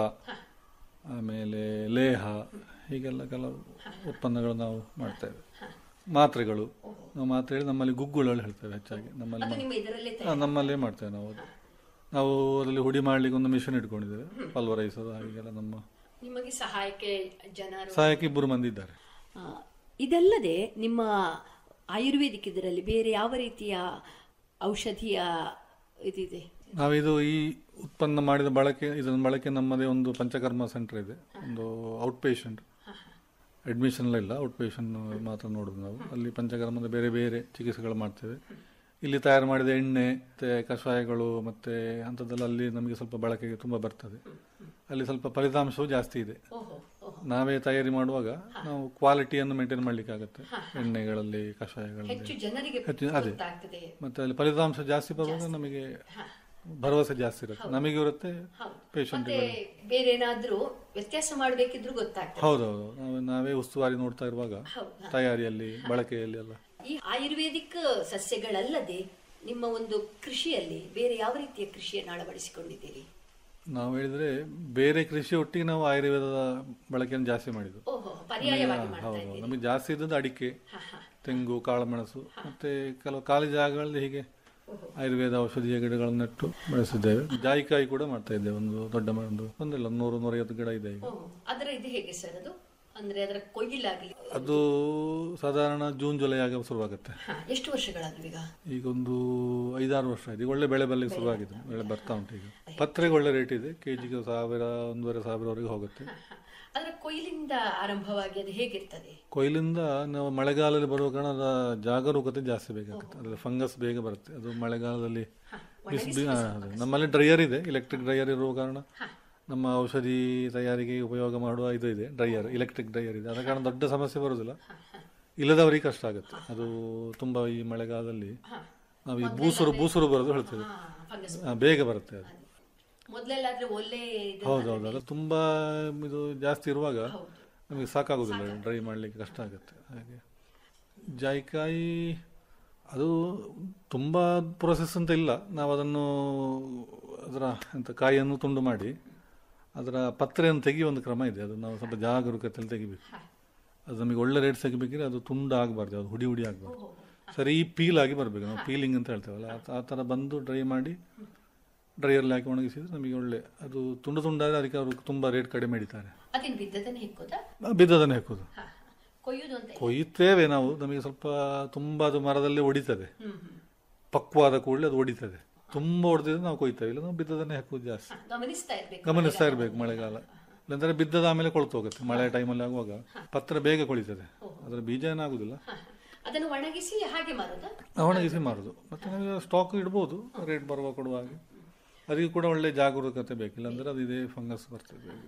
ಆಮೇಲೆ ಲೇಹ ಹೀಗೆಲ್ಲ ಕೆಲವು ಉತ್ಪನ್ನಗಳು ನಾವು ಮಾಡ್ತೇವೆ ಮಾತ್ರೆಗಳು ನಾವು ಮಾತ್ರೆ ಹೇಳಿ ನಮ್ಮಲ್ಲಿ ಗುಗ್ಗುಗಳು ಹೇಳ್ತೇವೆ ಹೆಚ್ಚಾಗಿ ನಮ್ಮಲ್ಲಿ ಅದು ನಿಮ್ಮ ಇದರಲ್ಲೇ ಹಾ, ನಮ್ಮಲ್ಲೇ ಮಾಡ್ತೇವೆ ನಾವು ಅದು ನಾವು ಅದರಲ್ಲಿ ಹುಡಿ ಮಾಡ್ಲಿಕ್ಕೆ ಒಂದು ಮಿಷನ್ ಇಟ್ಕೊಂಡಿದ್ದೇವೆ ಪಲ್ವರೈಸೋದು ಹಾಗೆಲ್ಲ ನಮ್ಮ ನಿಮಗೆ ಸಹಾಯಕ್ಕೆ ಜನರು ಸಹಾಯಕ್ಕೆ ಇಬ್ಬರು ಮಂದಿ ಇದ್ದಾರೆ ಆ, ಇದಲ್ಲದೆ ನಿಮ್ಮ ಆಯುರ್ವೇದಿಕ್ ಇದರಲ್ಲಿ ಬೇರೆ ಯಾವ ರೀತಿಯ ಔಷಧಿಯ ಇದಿದೆ ನಾವಿದು ಈ ಉತ್ಪನ್ನ ಮಾಡಿದ ಬಳಕೆ ಇದರ ಬಳಕೆ ನಮ್ಮದೇ ಒಂದು ಪಂಚಕರ್ಮ ಸೆಂಟರ್ ಇದೆ ಒಂದು ಔಟ್ ಪೇಷಂಟ್ ಅಡ್ಮಿಷನ್ ಎಲ್ಲ ಇಲ್ಲ ಔಟ್ ಪೇಷಂಟ್ ಮಾತ್ರ ನೋಡೋದು ನಾವು ಅಲ್ಲಿ ಪಂಚಕರ್ಮದ ಬೇರೆ ಬೇರೆ ಚಿಕಿತ್ಸೆಗಳು ಮಾಡ್ತೇವೆ ಇಲ್ಲಿ ತಯಾರು ಮಾಡಿದ ಎಣ್ಣೆ ಮತ್ತೆ ಕಷಾಯಗಳು ಮತ್ತೆ ಅಂಥದ್ದೆಲ್ಲ ಅಲ್ಲಿ ನಮಗೆ ಸ್ವಲ್ಪ ಬಳಕೆಗೆ ತುಂಬ ಬರ್ತದೆ ಅಲ್ಲಿ ಸ್ವಲ್ಪ ಫಲಿತಾಂಶವು ಜಾಸ್ತಿ ಇದೆ ಓಹೋ ಓಹೋ ನಾವೇ ತಯಾರಿ ಮಾಡುವಾಗ ನಾವು ಕ್ವಾಲಿಟಿಯನ್ನು ಮೇಂಟೈನ್ ಮಾಡ್ಲಿಕ್ಕೆ ಆಗುತ್ತೆ ಎಣ್ಣೆಗಳಲ್ಲಿ ಕಷಾಯಗಳಲ್ಲಿ ಹೆಚ್ಚು ಜನರಿಗೆ ಹೆಚ್ಚು ಅದೇ ಗೊತ್ತಾಗ್ತದೆ ಮತ್ತೆ ಅಲ್ಲಿ ಫಲಿತಾಂಶ ಜಾಸ್ತಿ ಬರುವಾಗ ನಮಗೆ ಭರವಸೆ ಜಾಸ್ತಿ ಇರುತ್ತೆ ನಮಗೆ ಇರುತ್ತೆ ಹೌದು ಪೇಷಂಟ್ ಮತ್ತೆ ಬೇರೆ ಏನಾದ್ರೂ ವ್ಯತ್ಯಾಸ ಮಾಡಬೇಕಿದ್ರು ಗೊತ್ತಾಗ್ತದೆ ಹೌದೌದು ನಾವು ನಾವೇ ಉಸ್ತುವಾರಿ ನೋಡ್ತಾ ಇರುವಾಗ ಹೌದು ತಯಾರಿಯಲ್ಲಿ ಬಳಕೆಯಲ್ಲಿ ಎಲ್ಲ ಈ ಆಯುರ್ವೇದಿಕ್ ಸಸ್ಯಗಳಲ್ಲದೆ ನಿಮ್ಮ ಒಂದು ಕೃಷಿಯಲ್ಲಿ ಬೇರೆ ಯಾವ ರೀತಿಯ ಕೃಷಿಯನ್ನು ಅಳವಡಿಸಿಕೊಂಡಿದ್ದೀರಿ ನಾವು ಹೇಳಿದ್ರೆ ಬೇರೆ ಕೃಷಿ ಒಟ್ಟಿಗೆ ನಾವು ಆಯುರ್ವೇದದ ಬಳಕೆಯನ್ನು ಜಾಸ್ತಿ ಮಾಡಿದ್ದು ಓಹೋ ಪರ್ಯಾಯವಾಗಿ ಮಾಡ್ತಾ ಹೌದು ಇದ್ದೀರಿ ನಮಗೆ ಜಾಸ್ತಿ ಇದ್ದದ್ದು ಅಡಿಕೆ ಹಾ ಹಾ ತೆಂಗು ಕಾಳುಮೆಣಸು ಮತ್ತೆ ಕೆಲವು ಖಾಲಿ ಜಾಗಗಳಲ್ಲಿ ಹೀಗೆ ಆಯುರ್ವೇದ ಔಷಧೀಯ ಗಿಡಗಳನ್ನು ನೆಟ್ಟು ಬೆಳೆಸಿದ್ದೇವೆ ಜಾಯಿಕಾಯಿ ಕೂಡ ಮಾಡ್ತಾ ಇದ್ದೇವೆ ಒಂದು ದೊಡ್ಡ ಮ- ಒಂದು ಒಂದಿಲ್ಲ ನೂರು ನೂರೈವತ್ತು ಗಿಡ ಇದೆ ಈಗ ಓಹೋ ಅದರ ಇದು ಹೇಗೆ ಸರ್ ಅದು ಅಂದ್ರೆ ಅದರ ಕೊಯ್ಲಾಗ್ಲಿ ಅದು ಸಾಧಾರಣ ಜೂನ್ ಜುಲೈ ಆಗ ಶುರುವಾಗುತ್ತೆ ಹಾ, ಎಷ್ಟು ವರ್ಷಗಳಾದ್ವು ಈಗ ಈಗ ಒಂದು ಐದಾರು ವರ್ಷ ಆಯ್ತು ಈಗ ಒಳ್ಳೆ ಬೆಳೆ ಬರ್ಲಿಕ್ಕೆ ಶುರುವಾಗಿದೆ ಬೆಳೆ ಬರ್ತಾ ಉಂಟು ಈಗ ಪತ್ರೆಗೆ ಒಳ್ಳೆ ರೇಟ್ ಇದೆ ಕೆ ಜಿಗೆ ಸಾವಿರ ಒಂದೂವರೆ ಸಾವಿರವರೆಗೆ ಹೋಗುತ್ತೆ ಅದರ ಕೊಯ್ಲಿಂದ ಆರಂಭವಾಗಿ ಅದು ಹೇಗಿರ್ತದೆ ಕೊಯ್ಲಿಂದ ನಾವು ಮಳೆಗಾಲದಲ್ಲಿ ಬರುವ ಕಾರಣ ಅದರ ಜಾಗರೂಕತೆ ಜಾಸ್ತಿ ಬೇಕಾಗುತ್ತೆ ಅದರ ಫಂಗಸ್ ಬೇಗ ಬರುತ್ತೆ ಅದು ಮಳೆಗಾಲದಲ್ಲಿ ಬಿಸಿ ಬಿ- ಹಾ, ಅದೇ. ನಮ್ಮಲ್ಲಿ ಡ್ರೈಯರ್ ಇದೆ ಎಲೆಕ್ಟ್ರಿಕ್ ಡ್ರೈಯರ್ ಇರುವ ಕಾರಣ ನಮ್ಮ ಔಷಧಿ ತಯಾರಿಗೆ ಉಪಯೋಗ ಮಾಡುವ ಇದು ಇದೆ ಡ್ರೈಯರ್ ಎಲೆಕ್ಟ್ರಿಕ್ ಡ್ರೈಯರ್ ಇದೆ ಆದ ಕಾರಣ ದೊಡ್ಡ ಸಮಸ್ಯೆ ಬರೋದಿಲ್ಲ ಇಲ್ಲದವರಿಗೆ ಕಷ್ಟ ಆಗುತ್ತೆ ಅದು ತುಂಬಾ ಈ ಮಳೆಗಾಲದಲ್ಲಿ ನಾವು ಈ ಬೂಸುರು ಬೂಸುರು ಬರೋದು ಹೇಳ್ತೇವೆ ಹಾ, ಫಂಗಸ್ ಆ, ಬೇಗ ಬರುತ್ತೆ ಅದು ಮೊದಲೆಲ್ಲಾದ್ರೆ ಒಳ್ಳೆ ಇದು ಹೌದೌದು ಅದು ತುಂಬಾ ಇದು ಜಾಸ್ತಿ ಇರುವಾಗ ಹೌದು. ನಮಗೆ ಸಾಕಾಗೋದಿಲ್ಲ ಡ್ರೈ ಮಾಡಲಿಕ್ಕೆ ಕಷ್ಟ ಆಗುತ್ತೆ ಹಾಗೆ ಜಾಯಿಕಾಯಿ ಅದು ತುಂಬ ಪ್ರೊಸೆಸ್ ಅಂತ ಇಲ್ಲ ನಾವು ಅದನ್ನು ಅದರ ಎಂತ ಕಾಯಿಯನ್ನು ತುಂಡು ಮಾಡಿ ಅದರ ಪತ್ರೆಯನ್ನು ತೆಗೆಯುವ ಒಂದು ಕ್ರಮ ಇದೆ ಅದು ನಾವು ಸ್ವಲ್ಪ ಜಾಗರೂಕತೆಯಲ್ಲಿ ತೆಗಿಬೇಕು ಅದು ನಮಗೆ ಒಳ್ಳೆ ರೇಟ್ ಸಿಗಬೇಕಿದ್ರೆ ಅದು ತುಂಡು ಆಗಬಾರ್ದು ಅದು ಹುಡಿ ಹುಡಿ ಆಗಬಾರ್ದು ಸರಿ ಪೀಲ್ ಆಗಿ ಬರಬೇಕು ನಾವು ಪೀಲಿಂಗ್ ಅಂತ ಹೇಳ್ತೇವಲ್ಲ ಆ- ಆ ಥರ ಬಂದು ಡ್ರೈ ಮಾಡಿ ಡ್ರೈಯರ್ಲಿ ಹಾಕಿ ಒಣಗಿಸಿದ್ರೆ ನಮಗೆ ಒಳ್ಳೆ ಅದು ತುಂಡು ತುಂಡಾದರೆ ಅದಕ್ಕೆ ಅವರು ತುಂಬ ರೇಟ್ ಕಡಿಮೆ ಹಿಡಿತಾರೆ ಅದೇನು ಬಿದ್ದದನ್ನ ಹೆಕ್ಕೋದಾ ಬಿದ್ದದನ್ನೇ ಹಾಕೋದು ಹಾ, ಹಾ. ಕೊಯ್ಯುದು ಅಂತ ಕೊಯ್ಯುತ್ತೇವೆ ನಾವು ನಮಗೆ ಸ್ವಲ್ಪ ತುಂಬ ಅದು ಮರದಲ್ಲೇ ಹೊಡಿತದೆ ಹ್ಮ್ ಹ್ಮ್ ಪಕ್ವಾದ ಕೂಡಲೇ ಅದು ಹೊಡಿತದೆ ತುಂಬ ಹೊಡೆದಿದ್ರೆ ನಾವು ಕೊಯ್ತೇವೆ ಇಲ್ಲ ನಾವು ಬಿದ್ದದನ್ನೇ ಹಾಕೋದು ಜಾಸ್ತಿ ಹಾ, ಗಮನಿಸ್ತಾ ಇರ್ಬೇಕು ಗಮನಿಸ್ತಾ ಇರಬೇಕು ಮಳೆಗಾಲ ಇಲ್ಲಾಂದ್ರೆ ಬಿದ್ದದ ಆಮೇಲೆ ಕೊಳ್ತು ಹೋಗುತ್ತೆ ಮಳೆ ಟೈಮಲ್ಲಿ ಆಗುವಾಗ ಪತ್ರ ಬೇಗ ಕೊಳಿತದೆ ಅದರ ಬೀಜ ಏನಾಗುದಿಲ್ಲ ಹಾ, ಹಾ. ಅದನ್ನು ಒಣಗಿಸಿ ಹಾಗೆ ಮಾರುದಾ ಒಣಗಿಸಿ ಮಾರುದು ಮತ್ತೆ ನಮಗೆ ಸ್ಟಾಕ್ ಇಡ್ಬೋದು ರೇಟ್ ಬರುವ ಕೊಡುವ ಹಾಗೆ ಅದಕ್ಕೆ ಕೂಡ ಒಳ್ಳೆ ಜಾಗರೂಕತೆ ಬೇಕು ಇಲ್ಲಾಂದ್ರೆ ಅದು ಇದೇ ಫಂಗಸ್ ಬರ್ತದೆ ಬೇಗ.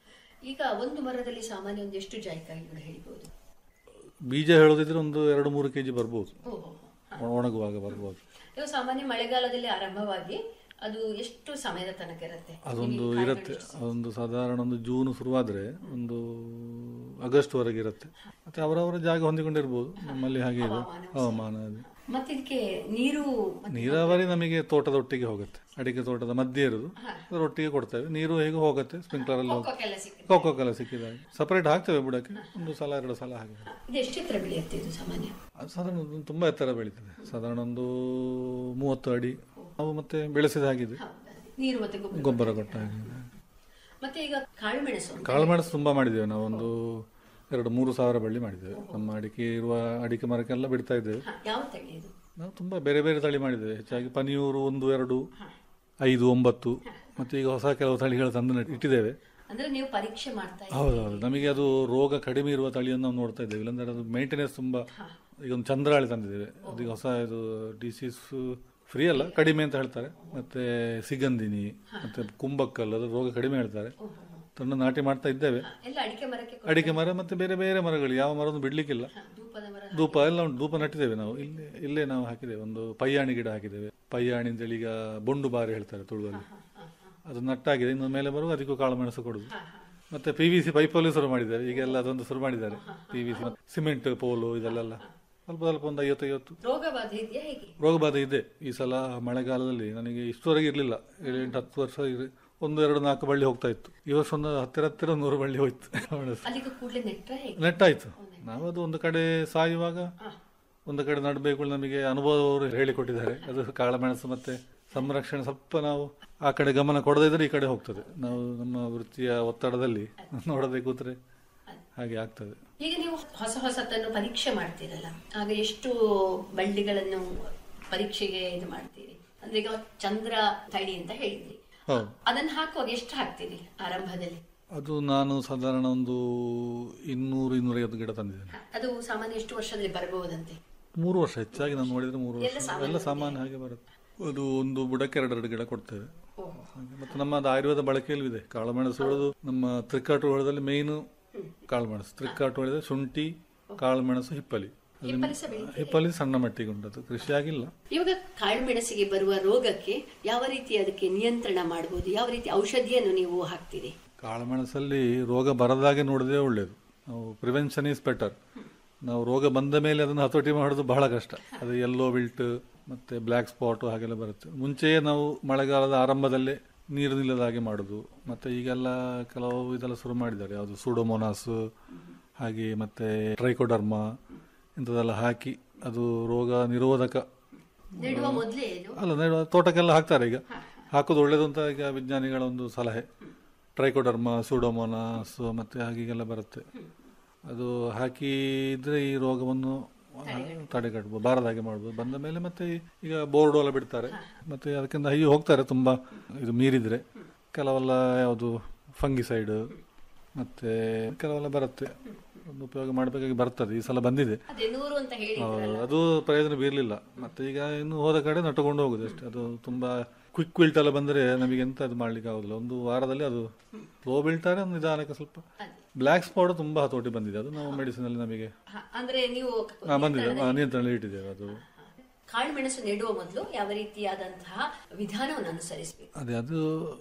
ಈಗ ಒಂದು ಮರದಲ್ಲಿ ಸಾಮಾನ್ಯ ಒಂದು ಎಷ್ಟು ಜಾಯಿಕಾಯಿಗಳು ಹೇಳ್ಬೋದು ಬೀಜ ಹೇಳೋದಿದ್ರೆ ಒಂದು ಎರಡು ಮೂರು ಕೆ ಜಿ ಬರ್ಬೋದು ಓಹೋ ಒಣಗುವಾಗ ಬರ್ಬೋದು ಇವಾಗ ಸಾಮಾನ್ಯ ಮಳೆಗಾಲದಲ್ಲಿ ಆರಂಭವಾಗಿ ಅದು ಎಷ್ಟು ಸಮಯದ ತನಕ ಇರುತ್ತೆ ಅದೊಂದು ಇರುತ್ತೆ ಅದೊಂದು ಸಾಧಾರಣ ಒಂದು ಜೂನ್ ಶುರುವಾದ್ರೆ ಒಂದು ಆಗಸ್ಟ್ ವರೆಗೆ ಇರುತ್ತೆ ಮತ್ತೆ ಅವರವರ ಜಾಗ ಹೊಂದಿಕೊಂಡಿರ್ಬೋದು ನಮ್ಮಲ್ಲಿ ಹಾಗೆ ಇದೆ ಹವಾಮಾನ ಅದು ಮತ್ತೆ ಇದಕ್ಕೆ ನೀರು ನೀರಾವರಿ ನಮಗೆ ತೋಟದೊಟ್ಟಿಗೆ ಹೋಗುತ್ತೆ ಅಡಿಕೆ ತೋಟದ ಮಧ್ಯೆ ಇರೋದು ಅದರೊಟ್ಟಿಗೆ ಕೊಡ್ತೇವೆ ನೀರು ಹೇಗೆ ಹೋಗುತ್ತೆ ಸ್ಪ್ರಿಂಕ್ಲರ್ ಅಲ್ಲಿ ಹೋಗುತ್ತೆ ಕೊಕ್ಕೆಲ್ಲ ಸಿಗುತ್ತೆ ಕೊಕ್ಕೊಕ್ಕೆಲ್ಲ ಸಿಕ್ಕಿದಾಗ ಸಪರೇಟ್ ಹಾಕ್ತೇವೆ ಬುಡಕ್ಕೆ ಒಂದು ಸಲ ಎರಡು ಸಲ ಹಾಗೆ ಇದು ಎಷ್ಟು ಎತ್ತರ ಬೆಳೆಯುತ್ತೆ ಇದು ಸಾಮಾನ್ಯ ಅದು ಸಾಧಾರಣ ಒಂದು ತುಂಬಾ ಎತ್ತರ ಬೆಳೀತದೆ ಸಾಧಾರಣ ಒಂದು ಮೂವತ್ತು ಅಡಿ ನಾವು ಮತ್ತೆ ಬೆಳೆಸಿದ ಹಾಗಿದೆ ಹೌದಾ? ನೀರು ಮತ್ತೆ ಗೊಬ್ಬರ ಗೊಬ್ಬರ ಕೊಟ್ಟ ಹಾಗಿದೆ ಮತ್ತೆ ಈಗ ಕಾಳು ಮೆಣಸು ಕಾಳುಮೆಣಸು ತುಂಬಾ ಮಾಡಿದ್ದೇವೆ ನಾವು ಒಂದು ಎರಡು ಮೂರು ಸಾವಿರ ಬಳ್ಳಿ ಮಾಡಿದ್ದೇವೆ ನಮ್ಮ ಅಡಿಕೆ ಇರುವ ಅಡಿಕೆ ಮರಕ್ಕೆಲ್ಲ ಬಿಡ್ತಾ ಇದ್ದೇವೆ ಹಾ, ಯಾವ ತಳಿ ಇದು ನಾವು ತುಂಬಾ ಬೇರೆ ಬೇರೆ ತಳಿ ಮಾಡಿದ್ದೇವೆ ಹೆಚ್ಚಾಗಿ ಪನಿಯೂರು ಒಂದು ಎರಡು ಐದು ಒಂಬತ್ತು ಮತ್ತೆ ಈಗ ಹೊಸ ಕೆಲವು ತಳಿಗಳು ತಂದು ನೆಟ್- ಇಟ್ಟಿದ್ದೇವೆ ಅಂದ್ರೆ ನೀವು ಪರೀಕ್ಷೆ ಮಾಡ್ತಾ ಇದ್ದೀರಿ. ಹೌದೌದು ನಮಗೆ ಅದು ರೋಗ ಕಡಿಮೆ ಇರುವ ತಳಿಯನ್ನು ನಾವು ನೋಡ್ತಾ ಇದ್ದೇವೆ ಇಲ್ಲಾಂದ್ರೆ ಅದು ಮೇಂಟೆನೆನ್ಸ್ ತುಂಬಾ ಈಗ ಒಂದು ಚಂದ್ರಾಳಿ ತಂದಿದ್ದೇವೆ ಅದೀಗ ಹೊಸ ಇದು ಡಿಸೀಸ್ ಫ್ರೀ ಅಲ್ಲ ಕಡಿಮೆ ಅಂತ ಹೇಳ್ತಾರೆ ಮತ್ತೆ ಸಿಗಂದಿನಿ ಮತ್ತೆ ಕುಂಬಕ್ಕಲ್ ಅದು ರೋಗ ಕಡಿಮೆ ಹೇಳ್ತಾರೆ ತಂದು ನಾಟಿ ಮಾಡ್ತಾ ಇದ್ದೇವೆ ಎಲ್ಲ ಅಡಿಕೆ ಮರಕ್ಕೆ ಕೊಡ್- ಅಡಿಕೆ ಮರ ಮತ್ತೆ ಬೇರೆ ಬೇರೆ ಮರಗಳು ಯಾವ ಮರವನ್ನು ಬಿಡ್ಲಿಕ್ಕಿಲ್ಲ ಹಾ, ಧೂಪದ ಮರ ಧೂಪ ಎಲ್ಲ ಉಂಟು ಧೂಪ ನಟ್ಟಿದ್ದೇವೆ ನಾವು ಇಲ್ಲೇ ಇಲ್ಲೇ ನಾವು ಹಾಕಿದ್ದೇವೆ ಒಂದು ಪಯ್ಯಾಣಿ ಗಿಡ ಹಾಕಿದ್ದೇವೆ ಪಯ್ಯಾಣಿ ಅಂತೇಳಿ ಈಗ ಬೊಂಡು ಬಾರಿ ಹೇಳ್ತಾರೆ ತುಳುವಲ್ಲಿ ಅದು ನಟ್ಟಾಗಿದೆ ಇನ್ನು ಮೇಲೆ ಬರುವ ಅದಕ್ಕೂ ಕಾಳು ಮೆಣಸು ಕೊಡುದು ಮತ್ತೆ ಪಿ ವಿ ಸಿ ಪೈಪಲ್ಲಿ ಶುರು ಮಾಡಿದ್ದಾರೆ ಈಗ ಎಲ್ಲ ಅದೊಂದು ಶುರು ಮಾಡಿದ್ದಾರೆ P V C cement pole ಇದೆಲ್ಲ ಸ್ವಲ್ಪ ಸ್ವಲ್ಪ ಒಂದು ಐವತ್ತು ಐವತ್ತು ರೋಗ ಬಾಧೆ ಇದೆಯಾ ಹೇಗೆ ರೋಗ ಬಾಧೆ ಇದೆ ಈ ಸಲ ಮಳೆಗಾಲದಲ್ಲಿ ನನಗೆ ಇಷ್ಟುವರೆಗೆ ಇರಲಿಲ್ಲ ಎಂಟು ಹತ್ತು ವರ್ಷ ಇರ್- ಒಂದು ಎರಡು ನಾಲ್ಕು ಬಳ್ಳಿ ಹೋಗ್ತಾ ಇತ್ತು ಈ ವರ್ಷ ಒಂದು ಹತ್ತಿರ ಹತ್ತಿರ ನೂರು ಬಳ್ಳಿ ಹೋಯ್ತು ಮೆಣಸು ಅಲ್ಲಿಗೆ ಕೂಡಲೇ ನೆಟ್ರ ಹೇಗೆ ನೆಟ್ಟಾಯ್ತು ನಾವು ಅದು ಒಂದು ಕಡೆ ಸಾಯುವಾಗ ಒಂದು ಕಡೆ ನಡಬೇಕು ನಮಗೆ ಅನುಭವವರು ಹೇಳಿಕೊಟ್ಟಿದ್ದಾರೆ ಅದು ಕಾಳಮೆಣಸು ಮತ್ತೆ ಸಂರಕ್ಷಣೆ ಸ್ವಲ್ಪ ನಾವು ಆ ಕಡೆ ಗಮನ ಕೊಡದೇ ಇದ್ರೆ ಈ ಕಡೆ ಹೋಗ್ತದೆ ನಾವು ನಮ್ಮ ವೃತ್ತಿಯ ಒತ್ತಡದಲ್ಲಿ ನೋಡದೆ ಕೂತ್ರೆ ಹಾಗೆ ಆಗ್ತದೆ ಈಗ ನೀವು ಹೊಸ ಹೊಸತನ್ನು ಪರೀಕ್ಷೆ ಮಾಡ್ತೀರಲ್ಲ ಆಗ ಎಷ್ಟು ಬಳ್ಳಿಗಳನ್ನು ಪರೀಕ್ಷೆಗೆ ಇದು ಮಾಡ್ತೀರಿ ಅಂದ್ರೆ ಈಗ ಚಂದ್ರ ತಳಿ ಅಂತ ಹೇಳಿದ್ರಿ ಹೌದು ಅದನ್ನ ಹಾಕುವಾಗ ಎಷ್ಟು ಹಾಕ್ತೀರಿ ಆರಂಭದಲ್ಲಿ ಅದು ನಾನು ಸಾಧಾರಣ ಒಂದು ಇನ್ನೂರು ಇನ್ನೂರೈವತ್ತು ಗಿಡ ತಂದಿದ್ದೇನೆ ಅದು ಸಾಮಾನ್ಯ ಎಷ್ಟು ವರ್ಷದಲ್ಲಿ ಬರಬಹುದಂತೆ ಮೂರು ವರ್ಷ ಹೆಚ್ಚಾಗಿ ನಾನು ನೋಡಿದ್ರೆ ಮೂರು ಎಲ್ಲ ವರ್ಷ ಸಾಮಾನ್ಯ ಎಲ್ಲ ಸಾಮಾನ್ಯ ಹಾಗೆ ಬರುತ್ತೆ ಅದು ಒಂದು ಬುಡಕ್ಕೆ ಎರಡೆರಡು ಗಿಡ ಕೊಡ್ತೇವೆ ಓಹೋ ಹಾಗೆ ಮತ್ತೆ ನಮ್ಮ ಅದು ಆಯುರ್ವೇದ ಬಳಕೆಯಲ್ಲೂ ಇದೆ ಕಾಳುಮೆಣಸು ಹೊಡೆದು ನಮ್ಮ ತ್ರಿಕ್ಕಾಟು ಹೊಳದಲ್ಲಿ ಮೇಯ್ನು ಕಾಳುಮೆಣಸು ತ್ರಿಕ್ಕಾಟು ಹೊಳೆದ ಶುಂಠಿ ಕಾಳುಮೆಣಸು ಹಿಪ್ಪಲಿ ಹಿಪ್ಪಲಿ ಸಹ ಬೆಳಿ ಹಿಪ್ಪಲಿ ಸಣ್ಣ ಮಟ್ಟಿಗೆ ಉಂಟದು ಕೃಷಿ ಆಗಿಲ್ಲ ಇವಾಗ ಕಾಳುಮೆಣಸಿಗೆ ಬರುವ ರೋಗಕ್ಕೆ ಯಾವ ರೀತಿ ಅದಕ್ಕೆ ನಿಯಂತ್ರಣ ಮಾಡಬಹುದು ಯಾವ ರೀತಿ ಔಷಧಿಯನ್ನು ನೀವು ಹಾಕ್ತೀರಿ ಕಾಳುಮೆಣಸಲ್ಲಿ ರೋಗ ಬರದಾಗೆ ನೋಡಿದ್ರೆ ಒಳ್ಳೆಯದು ನಾವು ಪ್ರಿವೆನ್ಷನ್ ಈಸ್ ಬೆಟರ್ ನಾವು ರೋಗ ಬಂದ ಮೇಲೆ ಅದನ್ನು ಹತೋಟಿ ಮಾಡೋದು ಬಹಳ ಕಷ್ಟ ಅದು ಯೆಲ್ಲೋ ವಿಲ್ಟ್ ಮತ್ತೆ ಬ್ಲ್ಯಾಕ್ ಸ್ಪಾಟ್ ಹಾಗೆಲ್ಲ ಬರುತ್ತೆ ಮುಂಚೆಯೇ ನಾವು ಮಳೆಗಾಲದ ಆರಂಭದಲ್ಲೇ ನೀರು ನಿಲ್ಲದ ಹಾಗೆ ಮಾಡೋದು ಮತ್ತೆ ಈಗೆಲ್ಲ ಕೆಲವು ಇದೆಲ್ಲ ಶುರು ಮಾಡಿದ್ದಾರೆ ಯಾವುದು ಸೂಡೋಮೋನಾಸ್ ಹಾಗೆ ಮತ್ತೆ ಟ್ರೈಕೋಡರ್ಮಾ ಇಂಥದ್ದೆಲ್ಲ ಹಾಕಿ ಅದು ರೋಗ ನಿರೋಧಕ ನೆಡುವ ಮೊದಲೇ ಇದು ಅಲ್ಲ ನೆಡುವ ತೋಟಕ್ಕೆಲ್ಲ ಹಾಕ್ತಾರೆ ಈಗ ಹಾಕೋದು ಒಳ್ಳೇದು ಅಂತ ಈಗ ವಿಜ್ಞಾನಿಗಳ ಒಂದು ಸಲಹೆ ಟ್ರೈಕೋಡರ್ಮ ಸೂಡೋಮೋನಾಸ್ ಮತ್ತೆ ಹಾಗೀಗೆಲ್ಲ ಬರುತ್ತೆ ಅದು ಹಾಕಿದ್ರೆ ಈ ರೋಗವನ್ನು ತಡೆಗಟ್ಟಬಹುದು ಬಾರದ ಹಾಗೆ ಮಾಡ್ಬೋದು ಬಂದ ಮೇಲೆ ಮತ್ತೆ ಈಗ ಬೋರ್ಡು ಎಲ್ಲ ಬಿಡ್ತಾರೆ ಮತ್ತೆ ಅದಕ್ಕಿಂತ ಹೈ ಹೋಗ್ತಾರೆ ತುಂಬಾ ಇದು ಮೀರಿದ್ರೆ ಕೆಲವೆಲ್ಲ ಯಾವುದು ಫಂಗಿಸೈಡ್ ಮತ್ತೆ ಕೆಲವೆಲ್ಲ ಬರುತ್ತೆ ಒಂದು ಉಪಯೋಗ ಮಾಡಬೇಕಾಗಿ ಬರ್ತದೆ ಈ ಸಲ ಬಂದಿದೆ ಅದೇ ನೂರು ಅಂತ ಹೇಳಿ ಹೌದು, ಅದು ಪ್ರಯೋಜನ ಬೀರ್ಲಿಲ್ಲ ಮತ್ತೆ ಈಗ ಇನ್ನು ಹೋದ ಕಡೆ ನಟ್ಟುಕೊಂಡು ಹೋಗುದು ಅಷ್ಟೇ ಅದು ತುಂಬಾ ಕ್ವಿಕ್ ವಿಲ್ಟ್ ಎಲ್ಲ ಬಂದ್ರೆ ನಮಗೆ ಎಂತ ಅದು ಮಾಡ್ಲಿಕ್ಕೆ ಆಗುದಿಲ್ಲ ಒಂದು ವಾರದಲ್ಲಿ ಅದು ಸ್ಲೋ ಬೀಳ್ತಾರೆ ಒಂದು ನಿಧಾನಕ್ಕೆ ಸ್ವಲ್ಪ ಬ್ಲ್ಯಾಕ್ ಸ್ಪಾಟ್ ತುಂಬಾ ಹತೋಟಿ ಬಂದಿದೆ ಅದು ನಾವು ಮೆಡಿಸಿನ್ ಅಲ್ಲಿ ನಮಗೆ ಹ, ಅಂದ್ರೆ ನೀವು ಆ, ಬಂದಿದೆ ಆ, ನಿಯಂತ್ರಣದಲ್ಲಿ ಇಟ್ಟಿದ್ದೇವೆ ಅದು ಕಾಳು ಮೆಣಸು ನೆಡುವ ಮೊದಲು ಯಾವ ರೀತಿಯಾದಂತಹ ವಿಧಾನವನ್ನು ಅನುಸರಿಸಬೇಕು ಅದೇ ಅದು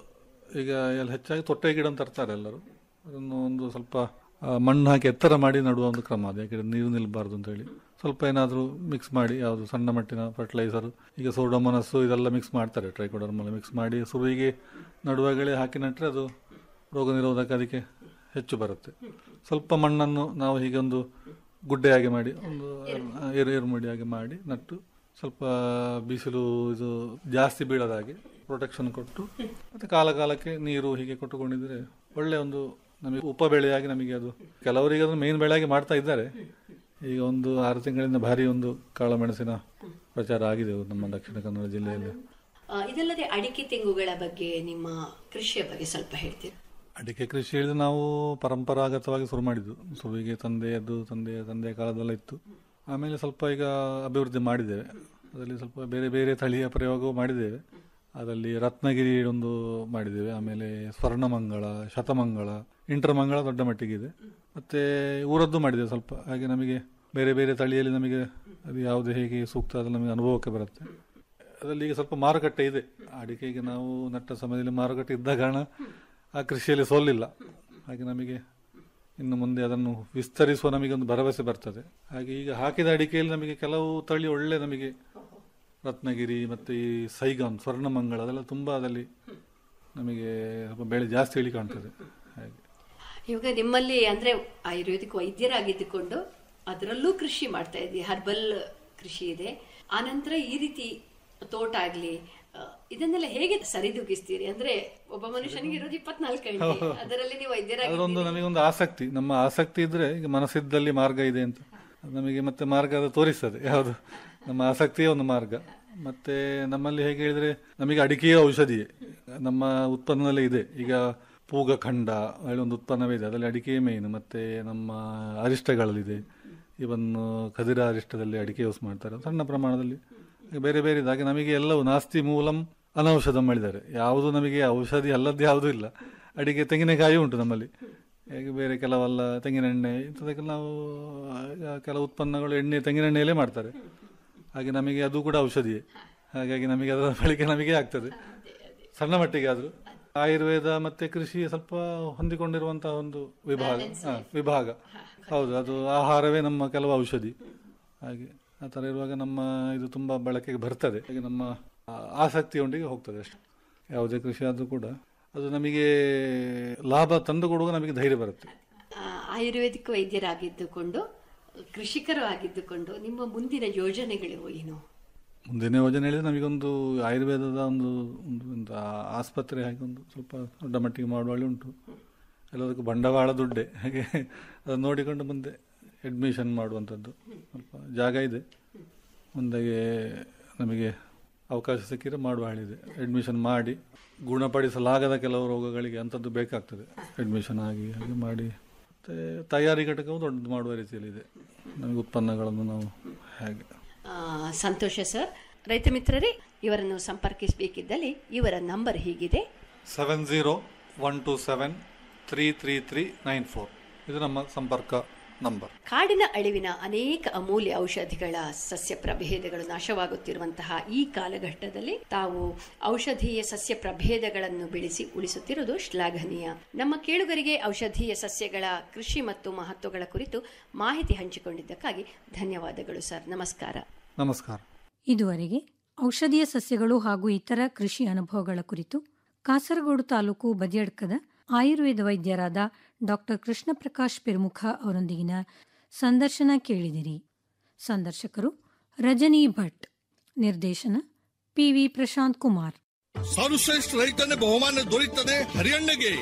ಈಗ ಎಲ್ಲ ಹೆಚ್ಚಾಗಿ ತೊಟ್ಟೆ ಗಿಡ ಅಂತ ತರ್ತಾರೆ ಎಲ್ಲರೂ ಅದನ್ನು ಒಂದು ಸ್ವಲ್ಪ ಆ, ಮಣ್ಣು ಹಾಕಿ ಎತ್ತರ ಮಾಡಿ ನಡುವ ಒಂದು ಕ್ರಮ ಅದು ಯಾಕಂದ್ರೆ ನೀರು ನಿಲ್ಬಾರ್ದು ಅಂತ ಹೇಳಿ ಸ್ವಲ್ಪ ಏನಾದರೂ ಮಿಕ್ಸ್ ಮಾಡಿ ಯಾವುದು ಸಣ್ಣ ಮಟ್ಟಿನ ಫರ್ಟಿಲೈಸರ್ ಈಗ ಸೋಡೋಮನಸ್ಸು ಇದೆಲ್ಲ ಮಿಕ್ಸ್ ಮಾಡ್ತಾರೆ ಟ್ರೈಕೋಡರ್ಮಲ್ ಮಿಕ್ಸ್ ಮಾಡಿ ಸುರುವಿಗೆ ನಡುವಾಗಲೇ ಹಾಕಿ ನಟ್ರೆ ಅದು ರೋಗ ನಿರೋಧಕ ಅದಕ್ಕೆ ಹೆಚ್ಚು ಬರುತ್ತೆ ಸ್ವಲ್ಪ ಮಣ್ಣನ್ನು ನಾವು ಹೀಗೆ ಒಂದು ಗುಡ್ಡೆಯಾಗಿ ಮಾಡಿ ಒಂದು ಏರು ಏರುಮಡಿಯಾಗಿ ಮಾಡಿ ನಟ್ಟು ಸ್ವಲ್ಪ ಬಿಸಿಲು ಇದು ಜಾಸ್ತಿ ಬೀಳದ ಹಾಗೆ ಪ್ರೊಟೆಕ್ಷನ್ ಕೊಟ್ಟು ಮತ್ತೆ ಕಾಲ ಕಾಲಕ್ಕೆ ನೀರು ಹೀಗೆ ಕೊಟ್ಟುಕೊಂಡಿದ್ರೆ ಒಳ್ಳೆ ಒಂದು ನಮಗೆ ಉಪ ಬೆಳೆಯಾಗಿ ನಮಗೆ ಅದು ಕೆಲವರಿಗೆ ಅದನ್ನು ಮೇನ್ ಬೆಳೆಯಾಗಿ ಮಾಡ್ತಾ ಇದ್ದಾರೆ ಈಗ ಒಂದು ಆರು ತಿಂಗಳಿಂದ ಭಾರಿ ಒಂದು ಕಾಳುಮೆಣಸಿನ ಪ್ರಚಾರ ಆಗಿದೆ ನಮ್ಮ ದಕ್ಷಿಣ ಕನ್ನಡ ಜಿಲ್ಲೆಯಲ್ಲಿ ಆ, ಇದಲ್ಲದೆ ಅಡಿಕೆ ತೆಂಗುಗಳ ಬಗ್ಗೆ ನಿಮ್ಮ ಕೃಷಿಯ ಬಗ್ಗೆ ಸ್ವಲ್ಪ ಹೇಳ್ತೀರಾ ಅಡಿಕೆ ಕೃಷಿ ಹೇಳಿದ್ರೆ ನಾವು ಪರಂಪರಾಗತವಾಗಿ ಶುರು ಮಾಡಿದ್ದು ಶುರುವಿಗೆ ತಂದೆಯದ್ದು ತಂದೆಯ ತಂದೆಯ ಕಾಲದೆಲ್ಲ ಇತ್ತು ಆಮೇಲೆ ಸ್ವಲ್ಪ ಈಗ ಅಭಿವೃದ್ಧಿ ಮಾಡಿದ್ದೇವೆ ಅದರಲ್ಲಿ ಸ್ವಲ್ಪ ಬೇರೆ ಬೇರೆ ತಳಿಯ ಪ್ರಯೋಗವೂ ಮಾಡಿದ್ದೇವೆ ಅದರಲ್ಲಿ ರತ್ನಗಿರಿ ಒಂದು ಮಾಡಿದ್ದೇವೆ ಆಮೇಲೆ ಸ್ವರ್ಣಮಂಗಳ ಶತಮಂಗಳ ಇಂಟರ್ಮಂಗಳ ದೊಡ್ಡ ಮಟ್ಟಿಗಿದೆ ಮತ್ತೆ ಊರದ್ದು ಮಾಡಿದ್ದೇವೆ ಸ್ವಲ್ಪ ಹಾಗೆ ನಮಗೆ ಬೇರೆ ಬೇರೆ ತಳಿಯಲ್ಲಿ ನಮಗೆ ಅದು ಯಾವುದು ಹೇಗೆ ಸೂಕ್ತ ಅದು ನಮಗೆ ಅನುಭವಕ್ಕೆ ಬರುತ್ತೆ ಅದರಲ್ಲಿ ಈಗ ಸ್ವಲ್ಪ ಮಾರುಕಟ್ಟೆ ಇದೆ ಅಡಿಕೆಗೆ ನಾವು ನಟ್ಟ ಸಮಯದಲ್ಲಿ ಮಾರುಕಟ್ಟೆ ಇದ್ದ ಕಾರಣ ಆ ಕೃಷಿಯಲ್ಲಿ ಸೋಲಿಲ್ಲ ಹಾಗೆ ನಮಗೆ ಇನ್ನು ಮುಂದೆ ಅದನ್ನು ವಿಸ್ತರಿಸುವ ನಮಗೆ ಒಂದು ಭರವಸೆ ಬರ್ತದೆ ಹಾಗೆ ಈಗ ಹಾಕಿದ ಅಡಿಕೆಯಲ್ಲಿ ನಮಗೆ ಕೆಲವು ತಳಿ ಒಳ್ಳೆ ನಮಗೆ ರತ್ನಗಿರಿ ಮತ್ತೆ ಈ ಸೈಗಾನ್ ಸ್ವರ್ಣಮಂಗಳ ಅದೆಲ್ಲ ತುಂಬಾ ಅದರಲ್ಲಿ ನಮಗೆ ಸ್ವಲ್ಪ ಬೆಳೆ ಜಾಸ್ತಿ ಹೇಳಿ ಕಾಣ್ತದೆ ಹಾಗೆ ಇವಾಗ ನಿಮ್ಮಲ್ಲಿ ಅಂದ್ರೆ ಆಯುರ್ವೇದಿಕ್ ವೈದ್ಯರಾಗಿದ್ದುಕೊಂಡು ಅದರಲ್ಲೂ ಕೃಷಿ ಮಾಡ್ತಾ ಇದ್ದೀವಿ ಹರ್ಬಲ್ ಕೃಷಿ ಇದೆ ಆನಂತರ ಈ ರೀತಿ ತೋಟ ಆಗ್ಲಿ ಆ, ಇದನ್ನೆಲ್ಲ ಹೇಗೆ ಸರಿದೂಗಿಸ್ತೀರಿ ಅಂದ್ರೆ ಒಬ್ಬ ಮನುಷ್ಯನಿಗೆ ಇರೋದು ಇಪ್ಪತ್ನಾಲ್ಕು ಗಂಟೆ ಅದರಲ್ಲಿ ನೀವು ವೈದ್ಯರಾಗಿ ಅದೊಂದು ನಮಗೊಂದು ಆಸಕ್ತಿ ನಮ್ಮ ಆಸಕ್ತಿ ಇದ್ರೆ ಈಗ ಮನಸ್ಸಿದ್ದಲ್ಲಿ ಮಾರ್ಗ ಇದೆ ಅಂತ ಅದು ನಮಗೆ ಮತ್ತೆ ಮಾರ್ಗ ಅದು ತೋರಿಸ್ತದೆ ಯಾವುದು ನಮ್ಮ ಆಸಕ್ತಿಯೇ ಒಂದು ಮಾರ್ಗ ಮತ್ತೆ ನಮ್ಮಲ್ಲಿ ಹೇಗೆ ಹೇಳಿದ್ರೆ ನಮಗೆ ಅಡಿಕೆಯ ಔಷಧಿಯೇ ನಮ್ಮ ಉತ್ಪನ್ನದಲ್ಲೇ ಇದೆ ಈಗ ಪೂಗಖಂಡ ಹೇಳಿ ಒಂದು ಉತ್ಪನ್ನವೇ ಇದೆ ಅದರಲ್ಲಿ ಅಡಿಕೆ ಮೇನ್ ಮತ್ತೆ ನಮ್ಮ ಅರಿಷ್ಟಗಳಲ್ಲಿದೆ ಇವನ್ ಖದಿರ ಅರಿಷ್ಟದಲ್ಲಿ ಅಡಿಕೆ ಯೂಸ್ ಮಾಡ್ತಾರೆ ಸಣ್ಣ ಪ್ರಮಾಣದಲ್ಲಿ ಹಾಗೆ ಬೇರೆ ಬೇರೆ ಇದೆ ಹಾಗೆ ನಮಗೆ ಎಲ್ಲವೂ ನಾಸ್ತಿ ಮೂಲಂ ಅನೌಷಧಂ ಮಾಡಿದ್ದಾರೆ ಯಾವುದು ನಮಗೆ ಔಷಧಿ ಅಲ್ಲದ್ದು ಯಾವುದೂ ಇಲ್ಲ ಅಡಿಕೆ ತೆಂಗಿನಕಾಯಿ ಉಂಟು ನಮ್ಮಲ್ಲಿ ಹೇಗೆ ಬೇರೆ ಕೆಲವೆಲ್ಲ ತೆಂಗಿನೆಣ್ಣೆ ಇಂಥದಕ್ಕೆಲ್ಲ ನಾವು ಆ, ಕೆಲವು ಉತ್ಪನ್ನಗಳು ಎಣ್ಣೆ ತೆಂಗಿನೆಣ್ಣೆಯಲ್ಲೇ ಮಾಡ್ತಾರೆ ಹಾಗೆ ನಮಗೆ ಅದು ಕೂಡ ಔಷಧಿಯೇ ಹಾಗಾಗಿ ನಮಗೆ ಅದರ ಬಳಕೆ ನಮಗೆ ಆಗ್ತದೆ ಸಣ್ಣ ಮಟ್ಟಿಗೆ ಆದರೂ ಆಯುರ್ವೇದ ಮತ್ತೆ ಕೃಷಿ ಸ್ವಲ್ಪ ಹೊಂದಿಕೊಂಡಿರುವಂತಹ ಒಂದು ವಿಭಾಗ ಹಾ, ವಿಭಾಗ ಹೌದು ಅದು ಆಹಾರವೇ ನಮ್ಮ ಕೆಲವು ಔಷಧಿ ಹಾಗೆ ಆ ಥರ ಇರುವಾಗ ನಮ್ಮ ಇದು ತುಂಬಾ ಬಳಕೆಗೆ ಬರ್ತದೆ ಹಾಗೆ ನಮ್ಮ ಆ, ಆಸಕ್ತಿಯೊಂದಿಗೆ ಹೋಗ್ತದೆ ಅಷ್ಟೇ ಯಾವುದೇ ಕೃಷಿ ಆದರೂ ಕೂಡ ಅದು ನಮಗೆ ಲಾಭ ತಂದು ಕೊಡುವಾಗ ನಮಗೆ ಧೈರ್ಯ ಬರುತ್ತೆ ಆ, ಆಯುರ್ವೇದಿಕ್ ವೈದ್ಯರಾಗಿದ್ದುಕೊಂಡು ಕೃಷಿಕರು ಆಗಿದ್ದುಕೊಂಡು ನಿಮ್ಮ ಮುಂದಿನ ಯೋಜನೆಗಳು ಏನು ಮುಂದಿನ ಯೋಜನೆ ಹೇಳಿದ್ರೆ ನಮಗೊಂದು ಆಯುರ್ವೇದದ ಒಂದು ಒಂದು ಒಂದು ಆ- ಆಸ್ಪತ್ರೆ ಹಾಗೆ ಒಂದು ಸ್ವಲ್ಪ ದೊಡ್ಡ ಮಟ್ಟಿಗೆ ಮಾಡುವಳಿ ಉಂಟು ಎಲ್ಲದಕ್ಕೂ ಬಂಡವಾಳ ದುಡ್ಡೆ ಹಾಗೆ ಅದನ್ನು ನೋಡಿಕೊಂಡು ಮುಂದೆ ಅಡ್ಮಿಷನ್ ಮಾಡುವಂಥದ್ದು ಸ್ವಲ್ಪ ಜಾಗ ಇದೆ ಮುಂದೆ ನಮಗೆ ಅವಕಾಶ ಸಿಕ್ಕಿದ್ರೆ ಮಾಡುವ ಹಾಳಿದೆ ಅಡ್ಮಿಷನ್ ಮಾಡಿ ಗುಣಪಡಿಸಲಾಗದ ಕೆಲವು ರೋಗಗಳಿಗೆ ಅಂಥದ್ದು ಬೇಕಾಗ್ತದೆ ಅಡ್ಮಿಷನ್ ಆಗಿ ಹಾಗೆ ಮಾಡಿ ಮತ್ತು ತಯಾರಿ ಘಟಕವು ದೊಡ್ಡದು ಮಾಡುವ ರೀತಿಯಲ್ಲಿದೆ ನಮಗೆ ಉತ್ಪನ್ನಗಳನ್ನು ನಾವು ಹೇಗೆ ಆ, ಸಂತೋಷ ಸರ್ ರೈತ ಮಿತ್ರರೇ ಇವರನ್ನು ಸಂಪರ್ಕಿಸಬೇಕಿದ್ದಲ್ಲಿ ಇವರ ನಂಬರ್ ಹೀಗಿದೆ seven zero one two seven three three three nine four ಇದು ನಮ್ಮ ಸಂಪರ್ಕ ನಂಬರ್ ಕಾಡಿನ ಅಳಿವಿನ ಅನೇಕ ಅಮೂಲ್ಯ ಔಷಧಿಗಳ ಸಸ್ಯ ಪ್ರಭೇದಗಳು ನಾಶವಾಗುತ್ತಿರುವಂತಹ ಈ ಕಾಲಘಟ್ಟದಲ್ಲಿ ತಾವು ಔಷಧೀಯ ಸಸ್ಯ ಪ್ರಭೇದಗಳನ್ನು ಬೆಳೆಸಿ ಉಳಿಸುತ್ತಿರುವುದು ಶ್ಲಾಘನೀಯ ನಮ್ಮ ಕೇಳುಗರಿಗೆ ಔಷಧೀಯ ಸಸ್ಯಗಳ ಕೃಷಿ ಮತ್ತು ಮಹತ್ವಗಳ ಕುರಿತು ಮಾಹಿತಿ ಹಂಚಿಕೊಂಡಿದ್ದಕ್ಕಾಗಿ ಧನ್ಯವಾದಗಳು ಸರ್ ನಮಸ್ಕಾರ ನಮಸ್ಕಾರ ಇದುವರೆಗೆ ಔಷಧೀಯ ಸಸ್ಯಗಳು ಹಾಗೂ ಇತರ ಕೃಷಿ ಅನುಭವಗಳ ಕುರಿತು ಕಾಸರಗೋಡು ತಾಲೂಕು ಬದಿಯಡ್ಕದ ಆಯುರ್ವೇದ ವೈದ್ಯರಾದ ಡಾಕ್ಟರ್ ಕೃಷ್ಣ ಪ್ರಕಾಶ್ ಪೆರುಮುಖ ಅವರೊಂದಿಗಿನ ಸಂದರ್ಶನ ಕೇಳಿದಿರಿ ಸಂದರ್ಶಕರು ರಜನಿ ಭಟ್ ನಿರ್ದೇಶನ ಪಿವಿ ಪ್ರಶಾಂತ್ ಕುಮಾರ್ ಸರ್ವಶ್ರೇಷ್ಠ ರೈತನ ಬಹುಮಾನ ದೊರೆಯುತ್ತದೆ ಹರಿಯಣ್ಣಗೆ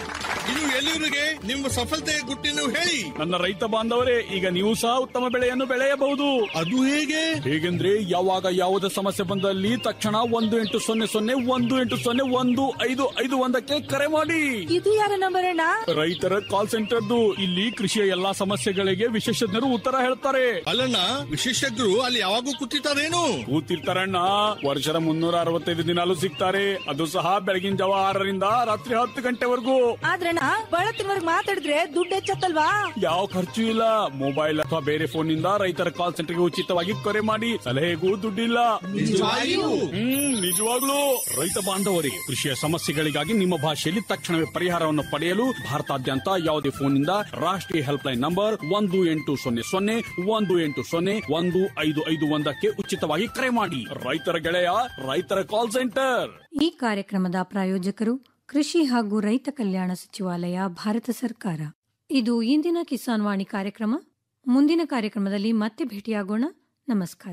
ಇನ್ನು ಎಲ್ಲರಿಗೆ ನಿಮ್ಮ ಸಫಲತೆಯ ಗುಟ್ಟಿನ ಹೇಳಿ ನನ್ನ ರೈತ ಬಾಂಧವರೇ ಈಗ ನೀವು ಸಹ ಉತ್ತಮ ಬೆಳೆಯನ್ನು ಬೆಳೆಯಬಹುದು ಅದು ಹೇಗೆ ಹೇಗೆಂದ್ರೆ ಯಾವಾಗ ಯಾವುದೇ ಸಮಸ್ಯೆ ಬಂದಲ್ಲಿ ತಕ್ಷಣ ಒಂದು ಎಂಟು ಸೊನ್ನೆ ಸೊನ್ನೆ ಒಂದು ಎಂಟು ಸೊನ್ನೆ ಒಂದು ಐದು ಐದು ಒಂದಕ್ಕೆ ಕರೆ ಮಾಡಿ ಇದು ಯಾರ ನಂಬರ್ ಅಣ್ಣ ರೈತರ ಕಾಲ್ ಸೆಂಟರ್ದು ಇಲ್ಲಿ ಕೃಷಿಯ ಎಲ್ಲಾ ಸಮಸ್ಯೆಗಳಿಗೆ ವಿಶೇಷಜ್ಞರು ಉತ್ತರ ಹೇಳ್ತಾರೆ ಅಲ್ಲಣ್ಣ ವಿಶೇಷಜ್ಞರು ಅಲ್ಲಿ ಯಾವಾಗೂ ಕೂತಿರ್ತಾರೇನು ಕೂತಿರ್ತಾರಣ್ಣ ವರ್ಷದ ಮುನ್ನೂರ ಅರವತ್ತೈದು ದಿನಾಲು ಸಿಗ್ತಾರೆ ಅದು ಸಹ ಬೆಳಗಿನ ಜಾವ ಆರರಿಂದ ರಾತ್ರಿ ಹತ್ತು ಗಂಟೆವರೆಗೂ ಆದ್ರಣ್ಣ ಬಳತ್ತಿನವರ್ಗ್ ಮಾತಾಡಿದ್ರೆ ದುಡ್ಡು ಹೆಚ್ಚತ್ತಲ್ವಾ ಯಾವ ಖರ್ಚು ಇಲ್ಲ ಮೊಬೈಲ್ ಅಥವಾ ಬೇರೆ ಫೋನ್ ನಿಂದ ರೈತರ ಕಾಲ್ ಸೆಂಟರ್ಗೆ ಉಚಿತವಾಗಿ ಕರೆ ಮಾಡಿ ಸಲಹೆಗೂ ದುಡ್ಡಿಲ್ಲ ನಿಜವಾಗಿಯೂ? ಹ್ಮ್ ನಿಜವಾಗ್ಲೂ ರೈತ ಬಾಂಧವರೇ ಕೃಷಿಯ ಸಮಸ್ಯೆಗಳಿಗಾಗಿ ನಿಮ್ಮ ಭಾಷೆಯಲ್ಲಿ ತಕ್ಷಣವೇ ಪರಿಹಾರವನ್ನು ಪಡೆಯಲು ಭಾರತಾದ್ಯಂತ ಯಾವುದೇ ಫೋನ್ ನಿಂದ ರಾಷ್ಟ್ರೀಯ ಹೆಲ್ಪ್ ಲೈನ್ ನಂಬರ್ ಒಂದು ಎಂಟು ಸೊನ್ನೆ ಸೊನ್ನೆ ಒಂದು ಎಂಟು ಸೊನ್ನೆ ಒಂದು ಐದು ಐದು ಒಂದಕ್ಕೆ ಉಚಿತವಾಗಿ ಕರೆ ಮಾಡಿ ರೈತರ ಗೆಳೆಯ ರೈತರ ಕಾಲ್ ಸೆಂಟರ್ ಈ ಕಾರ್ಯಕ್ರಮದ ಪ್ರಾಯೋಜಕರು ಕೃಷಿ ಹಾಗೂ ರೈತ ಕಲ್ಯಾಣ ಸಚಿವಾಲಯ ಭಾರತ ಸರ್ಕಾರ ಇದು ಇಂದಿನ ಕಿಸಾನ್ ವಾಣಿ ಕಾರ್ಯಕ್ರಮ ಮುಂದಿನ ಕಾರ್ಯಕ್ರಮದಲ್ಲಿ ಮತ್ತೆ ಭೇಟಿಯಾಗೋಣ ನಮಸ್ಕಾರ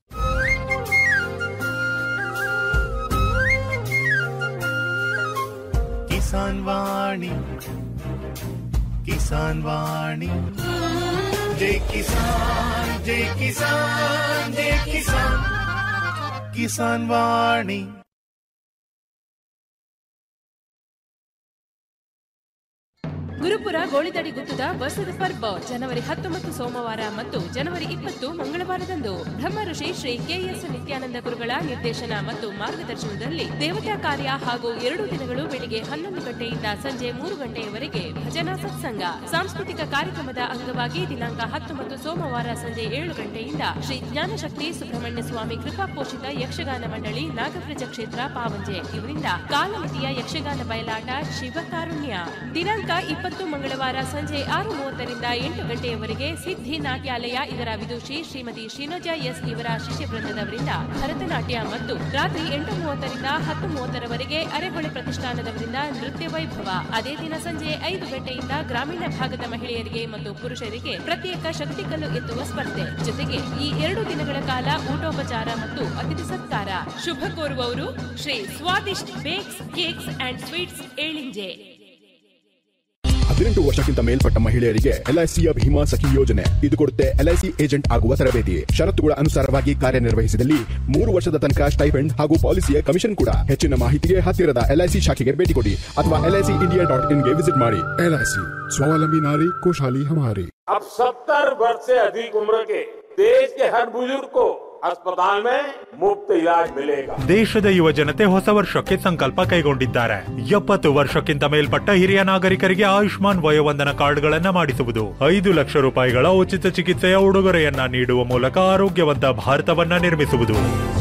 ಕಿಸಾನ್ ವಾಣಿ ಕಿಸಾನ್ ವಾಣಿ ಜೈ ಕಿಸಾನ್ ಜೈ ಕಿಸಾನ್ ಜೈ ಕಿಸಾನ್ ಕಿಸಾನ್ ವಾಣಿ ಗುರುಪುರ ಗೋಳಿದಡಿ ಗುತ್ತದ ಬಸದ ಪರ್ಬ ಜನವರಿ ಹತ್ತೊಂಬತ್ತು ಸೋಮವಾರ ಮತ್ತು ಜನವರಿ ಇಪ್ಪತ್ತು ಮಂಗಳವಾರದಂದು ಬ್ರಹ್ಮ ಋಷಿ ಶ್ರೀ ಕೆಎಸ್ ನಿತ್ಯಾನಂದ ಗುರುಗಳ ನಿರ್ದೇಶನ ಮತ್ತು ಮಾರ್ಗದರ್ಶನದಲ್ಲಿ ದೇವತಾ ಕಾರ್ಯ ಹಾಗೂ ಎರಡು ದಿನಗಳು ಬೆಳಿಗ್ಗೆ ಹನ್ನೊಂದು ಗಂಟೆಯಿಂದ ಸಂಜೆ ಮೂರು ಗಂಟೆಯವರೆಗೆ ಭಜನಾ ಸತ್ಸಂಗ ಸಾಂಸ್ಕೃತಿಕ ಕಾರ್ಯಕ್ರಮದ ಅಂಗವಾಗಿ ದಿನಾಂಕ ಹತ್ತೊಂಬತ್ತು ಸೋಮವಾರ ಸಂಜೆ ಏಳು ಗಂಟೆಯಿಂದ ಶ್ರೀ ಜ್ಞಾನಶಕ್ತಿ ಸುಬ್ರಹ್ಮಣ್ಯ ಸ್ವಾಮಿ ಕೃಪಾ ಪೋಷಿತ ಯಕ್ಷಗಾನ ಮಂಡಳಿ ನಾಗಪ್ರಜ ಕ್ಷೇತ್ರ ಪಾವಂಜೆ ಇವರಿಂದ ಕಾಲಮಿತಿಯ ಯಕ್ಷಗಾನ ಬಯಲಾಟ ಶಿವಕಾರುಣ್ಯ ದಿನಾಂಕ ಇಪ್ಪತ್ತು ಮಂಗಳವಾರ ಸಂಜೆ ಆರು ಮೂವತ್ತರಿಂದ ಎಂಟು ಗಂಟೆಯವರೆಗೆ ಸಿದ್ಧಿ ನಾಟ್ಯಾಲಯ ಇದರ ವಿದುಷಿ ಶ್ರೀಮತಿ ಶ್ರೀನೋಜಾ ಎಸ್ ಇವರ ಶಿಷ್ಯ ವೃಂದದವರಿಂದ ಭರತನಾಟ್ಯ ಮತ್ತು ರಾತ್ರಿ ಎಂಟು ಮೂವತ್ತರಿಂದ ಹತ್ತು ಮೂವತ್ತರವರೆಗೆ ಅರೆಗೊಳೆ ಪ್ರತಿಷ್ಠಾನದವರಿಂದ ನೃತ್ಯ ವೈಭವ ಅದೇ ದಿನ ಸಂಜೆ ಐದು ಗಂಟೆಯಿಂದ ಗ್ರಾಮೀಣ ಭಾಗದ ಮಹಿಳೆಯರಿಗೆ ಮತ್ತು ಪುರುಷರಿಗೆ ಪ್ರತ್ಯೇಕ ಶಕ್ತಿಕಲ್ಲು ಎತ್ತುವ ಸ್ಪರ್ಧೆ ಜೊತೆಗೆ ಈ ಎರಡು ದಿನಗಳ ಕಾಲ ಊಟೋಪಚಾರ ಮತ್ತು ಅತಿಥಿ ಸತ್ಕಾರ ಶುಭ ಕೋರುವವರು Shri Swadisht bakes cakes and sweets Elinje ಹದಿನೆಂಟು ವರ್ಷಕ್ಕಿಂತ ಮೇಲ್ಪಟ್ಟ ಮಹಿಳೆಯರಿಗೆ ಎಲ್ಐಸಿಯ ಭೀಮಾ ಸಖಿ ಯೋಜನೆ ಇದು ಕೊಡುತ್ತೆ ಎಲ್ಐಸಿ ಏಜೆಂಟ್ ಆಗುವ ತರಬೇತಿ ಷರತ್ತುಗಳ ಅನುಸಾರವಾಗಿ ಕಾರ್ಯನಿರ್ವಹಿಸಿದಲ್ಲಿ ಮೂರು ವರ್ಷದ ತನಕ ಸ್ಟೈಫೆಂಡ್ ಹಾಗೂ ಪಾಲಿಸಿಯ ಕಮಿಷನ್ ಕೂಡ ಹೆಚ್ಚಿನ ಮಾಹಿತಿಗೆ ಹತ್ತಿರದ ಎಲ್ಐಸಿ ಶಾಖೆಗೆ ಭೇಟಿ ಕೊಡಿ ಅಥವಾ ಎಲ್ಐಸಿ ಇಂಡಿಯಾ ಡಾಟ್ ಇನ್ಗೆ ವಿಸಿಟ್ ಮಾಡಿ ಎಲ್ಐಸಿ ಸ್ವಾವಲಂಬಿ ನಾರಿ खुशहाली हमारी अब सत्तर वर्ष से अधिक उम्र के देश के हर बुजुर्ग को अस्पताल में मुफ्त इलाज मिलेगा ದೇಶದ ಯುವ ಜನತೆ ಹೊಸ ವರ್ಷಕ್ಕೆ ಸಂಕಲ್ಪ ಕೈಗೊಂಡಿದ್ದಾರೆ ಎಪ್ಪತ್ತು ವರ್ಷಕ್ಕಿಂತ ಮೇಲ್ಪಟ್ಟ ಹಿರಿಯ ನಾಗರಿಕರಿಗೆ ಆಯುಷ್ಮಾನ್ ವಯೋವಂದನ ಕಾರ್ಡ್ಗಳನ್ನ ಮಾಡಿಸುವುದು ಐದು ಲಕ್ಷ ರೂಪಾಯಿಗಳ ಉಚಿತ ಚಿಕಿತ್ಸೆಯ ಉಡುಗೊರೆಯನ್ನ ನೀಡುವ ಮೂಲಕ ಆರೋಗ್ಯವಂತ ಭಾರತವನ್ನ ನಿರ್ಮಿಸುವುದು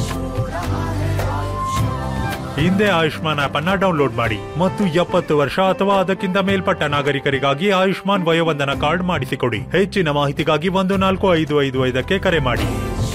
ಹಿಂದೆ ಆಯುಷ್ಮಾನ್ ಆಪ್ ಅನ್ನ ಡೌನ್ಲೋಡ್ ಮಾಡಿ ಮತ್ತು ಎಪ್ಪತ್ತು ವರ್ಷ ಅಥವಾ ಅದಕ್ಕಿಂತ ಮೇಲ್ಪಟ್ಟ ನಾಗರಿಕರಿಗಾಗಿ ಆಯುಷ್ಮಾನ್ ವಯೋವಂದನ ಕಾರ್ಡ್ ಮಾಡಿಸಿಕೊಡಿ ಹೆಚ್ಚಿನ ಮಾಹಿತಿಗಾಗಿ ಒಂದು ನಾಲ್ಕು ಐದು ಐದು ಐದಕ್ಕೆ ಕರೆ ಮಾಡಿ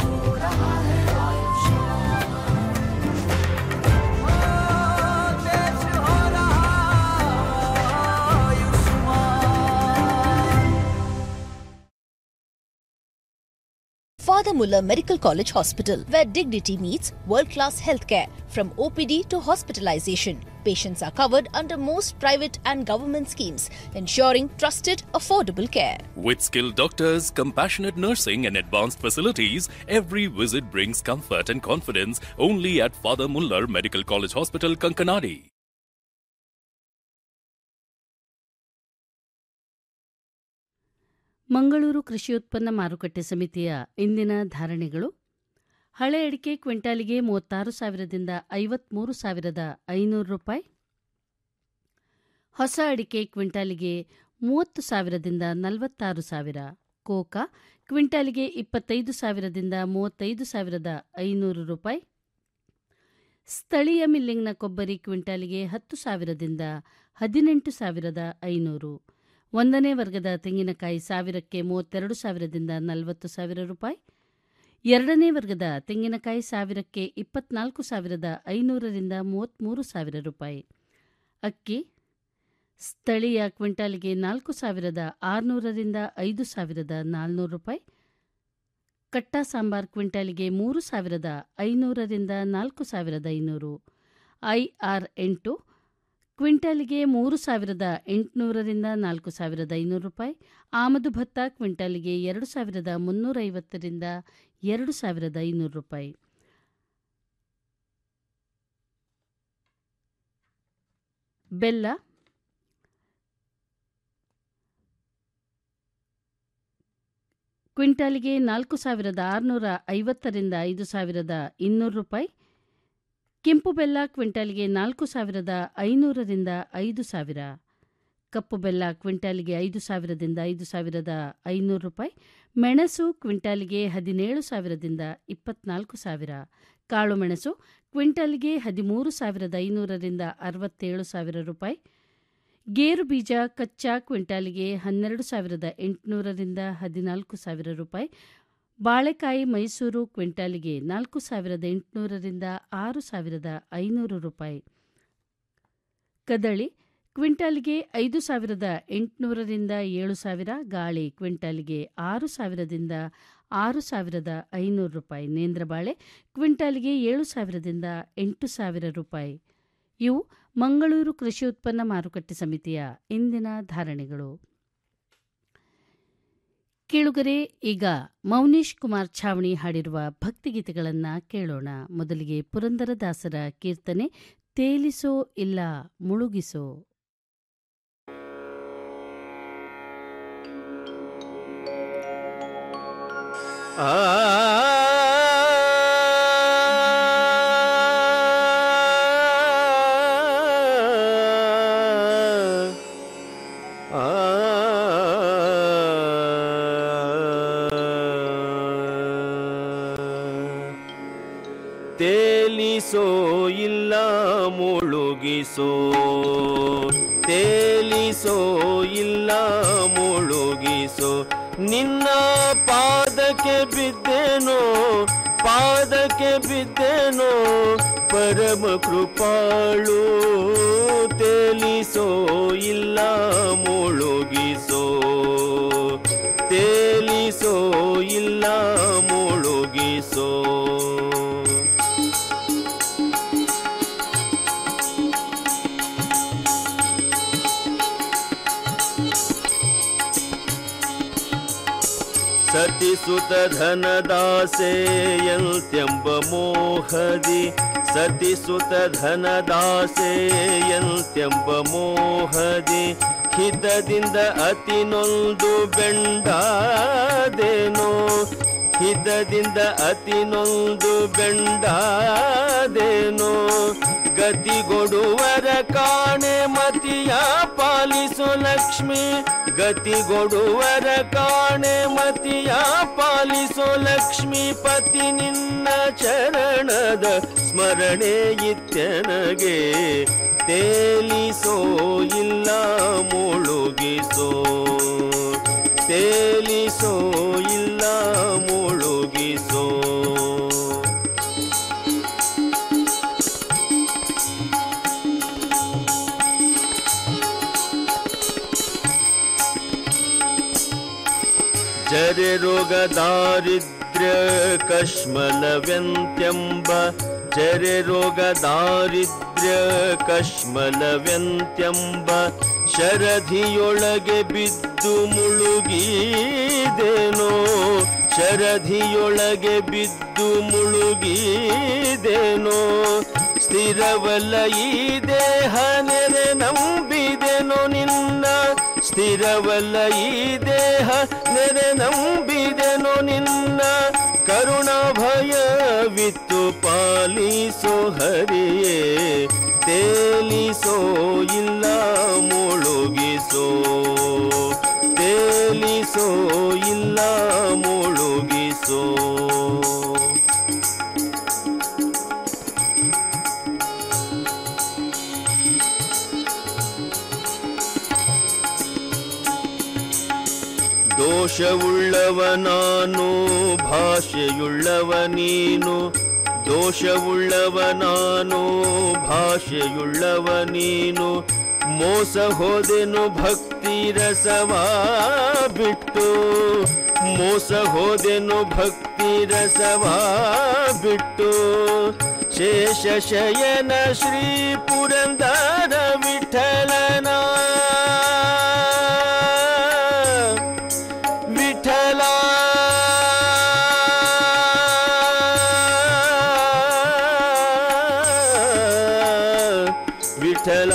Father Muller Medical College Hospital, where dignity meets world class healthcare. From OPD to hospitalization, patients are covered under most private and government schemes, ensuring trusted, affordable care. With skilled doctors, compassionate nursing, and advanced facilities, every visit brings comfort and confidence only at Father Muller Medical College Hospital, Kankanadi. Mangaluru ಕೃಷಿ ಉತ್ಪನ್ನ ಮಾರುಕಟ್ಟೆ ಸಮಿತಿಯ ಇಂದಿನ ಧಾರಣೆಗಳು ಹಳೆ ಅಡಿಕೆ ಕ್ವಿಂಟಾಲಿಗೆ ಮೂವತ್ತಾರು ಸಾವಿರದಿಂದ ಐವತ್ಮೂರು ಸಾವಿರದ ಐನೂರು ರೂಪಾಯಿ ಹೊಸ ಅಡಿಕೆ ಕ್ವಿಂಟಾಲಿಗೆ ಮೂವತ್ತು ಸಾವಿರದಿಂದ ನಲವತ್ತಾರು ಸಾವಿರ ಕೋಕಾ ಕ್ವಿಂಟಾಲಿಗೆ ಇಪ್ಪತ್ತೈದು ಸಾವಿರದಿಂದ ಮೂವತ್ತೈದು ಸಾವಿರದ ಐನೂರು ರೂಪಾಯಿ ಸ್ಥಳೀಯ ಮಿಲ್ಲಿಂಗ್ನ ಕೊಬ್ಬರಿ ಕ್ವಿಂಟಾಲಿಗೆ ಹತ್ತು ಸಾವಿರದಿಂದ ಹದಿನೆಂಟು ಸಾವಿರದ ಐನೂರು ಒಂದನೇ ವರ್ಗದ ತೆಂಗಿನಕಾಯಿ ಸಾವಿರಕ್ಕೆ ಮೂವತ್ತೆರಡು ಸಾವಿರದಿಂದ ನಲವತ್ತು ಸಾವಿರ ರೂಪಾಯಿ ಎರಡನೇ ವರ್ಗದ ತೆಂಗಿನಕಾಯಿ ಸಾವಿರಕ್ಕೆ ಇಪ್ಪತ್ನಾಲ್ಕು ಸಾವಿರದ ಐನೂರರಿಂದ ಮೂವತ್ತ್ಮೂರು ಸಾವಿರ ರೂಪಾಯಿ ಅಕ್ಕಿ ಸ್ಥಳೀಯ ಕ್ವಿಂಟಾಲಿಗೆ ನಾಲ್ಕು ಸಾವಿರದ ಆರುನೂರರಿಂದ ಐದು ಸಾವಿರದ ನಾಲ್ನೂರು ರೂಪಾಯಿ ಕಟ್ಟ ಸಾಂಬಾರ್ ಕ್ವಿಂಟಾಲಿಗೆ ಮೂರು ಸಾವಿರದ ಐನೂರರಿಂದ ನಾಲ್ಕು ಸಾವಿರದ ಐನೂರು ಐ ಆರ್ ಎಂಟು ಕ್ವಿಂಟಾಲಿಗೆ ಮೂರು ಸಾವಿರದ ಎಂಟುನೂರರಿಂದ ನಾಲ್ಕು ಸಾವಿರದ ಐನೂರು ರೂಪಾಯಿ ಆಮದು ಭತ್ತ ಕ್ವಿಂಟಾಲಿಗೆ ಎರಡು ಸಾವಿರದ ಮುನ್ನೂರೈವತ್ತರಿಂದ ಎರಡು ಸಾವಿರದ ಐನೂರು ರೂಪಾಯಿ ಬೆಲ್ಲ ಕ್ವಿಂಟಾಲಿಗೆ ನಾಲ್ಕು ಸಾವಿರದ ಆರುನೂರ ಐವತ್ತರಿಂದ ಐದು ಸಾವಿರದ ಇನ್ನೂರು ರೂಪಾಯಿ ಕೆಂಪು ಬೆಲ್ಲ ಕ್ವಿಂಟಾಲಿಗೆ ನಾಲ್ಕು ಸಾವಿರದ ಐನೂರರಿಂದ ಐದು ಸಾವಿರ ಕಪ್ಪು ಬೆಲ್ಲ ಕ್ವಿಂಟಾಲಿಗೆ ಐದು ಸಾವಿರದಿಂದ ಐದು ಸಾವಿರದ ಐನೂರು ರೂಪಾಯಿ ಮೆಣಸು ಕ್ವಿಂಟಾಲಿಗೆ ಹದಿನೇಳು ಸಾವಿರದಿಂದ ಇಪ್ಪತ್ನಾಲ್ಕು ಸಾವಿರ ಕಾಳು ಮೆಣಸು ಕ್ವಿಂಟಾಲಿಗೆ ಹದಿಮೂರು ಸಾವಿರದ ಐನೂರರಿಂದ ಅರವತ್ತೇಳು ಸಾವಿರ ರೂಪಾಯಿ ಗೇರು ಬೀಜ ಕಚ್ಚಾ ಕ್ವಿಂಟಾಲಿಗೆ ಹನ್ನೆರಡು ಸಾವಿರದ ಎಂಟುನೂರರಿಂದ ಹದಿನಾಲ್ಕು ಸಾವಿರ ರೂಪಾಯಿ ಬಾಳೆಕಾಯಿ ಮೈಸೂರು ಕ್ವಿಂಟಾಲಿಗೆ ನಾಲ್ಕು ಸಾವಿರದ ಎಂಟುನೂರರಿಂದ ಆರು ಸಾವಿರದ ಐನೂರು ರೂಪಾಯಿ ಕದಳಿ ಕ್ವಿಂಟಾಲಿಗೆ ಐದು ಸಾವಿರದ ಎಂಟುನೂರರಿಂದ ಏಳು ಸಾವಿರ ಗಾಳಿ ಕ್ವಿಂಟಾಲಿಗೆ ಆರು ಸಾವಿರದಿಂದ ಆರು ಸಾವಿರದ ಐನೂರು ರೂಪಾಯಿ ನೇಂದ್ರಬಾಳೆ ಕ್ವಿಂಟಾಲಿಗೆ ಏಳು ಸಾವಿರದಿಂದ ಎಂಟು ಸಾವಿರ ರೂಪಾಯಿ ಇವು ಮಂಗಳೂರು ಕೃಷಿ ಉತ್ಪನ್ನ ಮಾರುಕಟ್ಟೆ ಸಮಿತಿಯ ಇಂದಿನ ಧಾರಣೆಗಳು ಕೇಳುಗರೆ ಈಗ ಮೌನೀಶ್ ಕುಮಾರ್ ಛಾವಣಿ ಹಾಡಿರುವ ಭಕ್ತಿಗೀತೆಗಳನ್ನು ಕೇಳೋಣ ಮೊದಲಿಗೆ ಪುರಂದರದಾಸರ ಕೀರ್ತನೆ ತೇಲಿಸೋ ಇಲ್ಲ ಮುಳುಗಿಸೋ ತೇಲಿಸೋ ಇಲ್ಲ ಮುಳುಗಿಸೋ ತೇಲಿಸೋ ಇಲ್ಲ ಮುಳುಗಿಸೋ ನಿನ್ನ ಪಾದಕ್ಕೆ ಬಿದ್ದೇನೋ ಪಾದಕ್ಕೆ ಬಿದ್ದೇನೋ ಪರಮ ಕೃಪಾಳು ತೇಲಿಸೋ ಇಲ್ಲ ಮುಳುಗಿಸೋ ತೇಲಿಸೋ ಇಲ್ಲ ಮುಳುಗಿಸೋ ಸತಿಸುತ ಧನದಾಸೆಯಂತ್ಯಂಬ ಮೋಹದಿ ಸತಿಸುತ ಧನದಾಸೆಯಂತ್ಯಂಬ ಮೋಹದಿ ಹಿತದಿಂದ ಅತಿ ನೊಂದು ಬೆಂಡಾದೇನೋ ಹಿತದಿಂದ ಅತಿ ನೊಂದು ಬೆಂಡಾದೇನೋ ಗತಿಗೊಡುವರ ಕಾಣೆ ಮತಿಯ ಪಾಲಿಸು ಲಕ್ಷ್ಮಿ ಗತಿಗೊಡುವರ ಕಾಣೆ ಮತಿಯ ಪಾಲಿಸು ಲಕ್ಷ್ಮಿ ಪತಿ ನಿನ್ನ ಚರಣದ ಸ್ಮರಣೆ ಇತ್ಯನಗೆ ತೇಲಿಸೋ ಇಲ್ಲ ಮುಳುಗಿಸೋ ತೇಲಿಸೋ ಇಲ್ಲ ಮುಳುಗಿಸೋ ಜರೆ ರೋಗ ದಾರಿದ್ರ್ಯ ಕಶ್ಮಲವ್ಯಂತ್ಯಂಬ ಜರೆ ರೋಗ ದಾರಿದ್ರ್ಯ ಕಶ್ಮಲವ್ಯಂತ್ಯಂಬ ಶರಧಿಯೊಳಗೆ ಬಿದ್ದು ಮುಳುಗಿದೇನೋ ಶರಧಿಯೊಳಗೆ ಬಿದ್ದು ಮುಳುಗಿದೇನೋ ಸ್ಥಿರವಲ್ಲ ಈ ದೇಹ ನೆರೆ ನಂಬಿದೆನೋ ನಿನ್ನ ಸ್ಥಿರವಲ್ಲ ಈ ದೇಹ ನೆರೆ ನಂಬಿದೆನೋ ನಿನ್ನ ಕರುಣ ಭಯವಿತ್ತು ಪಾಲಿಸೋ ಹರಿಯೇ ತೇಲಿಸೋ ಇಲ್ಲ ಮುಳುಗಿಸೋ ತೇಲಿಸೋ ಇಲ್ಲ ಮುಳುಗಿಸೋ ದೋಷವುಳ್ಳವ ನಾನು ಭಾಷೆಯುಳ್ಳವ ನೀನು ದೋಷವುಳ್ಳವ ನಾನು ಭಾಷೆಯುಳ್ಳವ ನೀನು ಮೋಸ ಹೋದೆನು ಭಕ್ತಿ ರಸವ ಬಿಟ್ಟು ಮೋಸ ಹೋದೆನು ಭಕ್ತಿ ರಸವ ಬಿಟ್ಟು ಶೇಷಶಯನ ಶ್ರೀ ಪುರಂದರ ವಿಠಲನ ವಿಠಲ ವಿಠಲ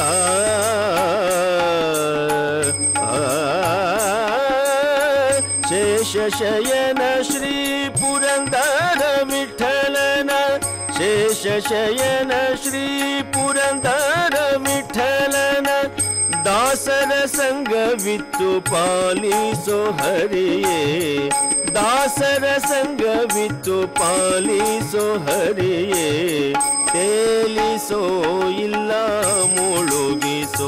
ಶೇಷಶಯನ ಶ್ರೀ ಪುರಂದರ ವಿಠಲನ ಶೇಷಶಯನ ಶ್ರೀ ಪುರಂದರ ವಿಠಲನ ದಾಸರ ಸಂಗವಿತ್ತು ಪಾಲಿಸೋ ಹರಿಯೇ ದಾಸರ ಸಂಗವಿತ್ತು ಪಾಲಿಸೋ ಹರಿಯೇ ತೇಲಿಸೋ ಇಲ್ಲ ಮುಳುಗಿಸೋ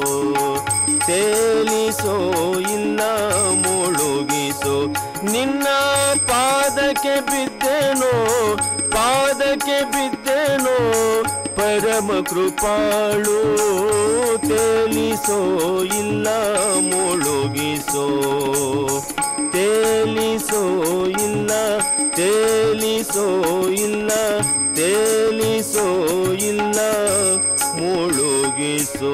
ತೇಲಿಸೋ ಇಲ್ಲ ಮುಳುಗಿಸೋ ನಿನ್ನ ಪಾದಕ್ಕೆ ಬಿದ್ದೆನೋ ಪಾದಕ್ಕೆ ಬಿದ್ದೆನೋ ಪರಮ ಕೃಪಾಳು ತೇಲಿಸೋ ಇಲ್ಲ ಮುಳುಗಿಸೋ ತೇಲಿಸೋ ಇಲ್ಲ ತೇಲಿಸೋ ಇಲ್ಲ ತೇಲಿಸೋ ಇಲ್ಲ ಮುಳುಗಿಸೋ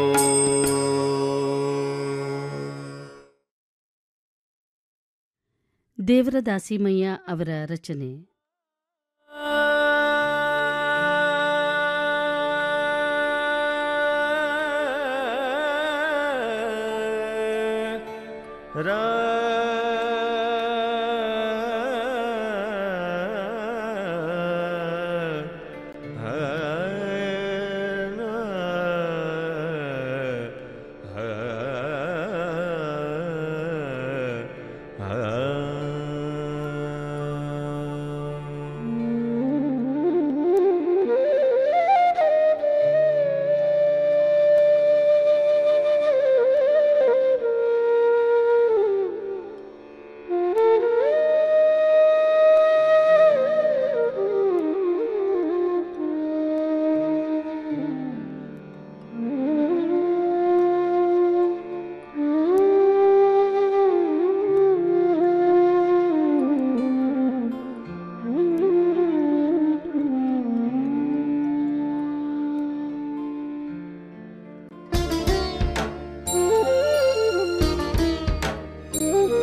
ದೇವರ ದಾಸಿಮಯ್ಯ ಅವರ ರಚನೆ ರಾ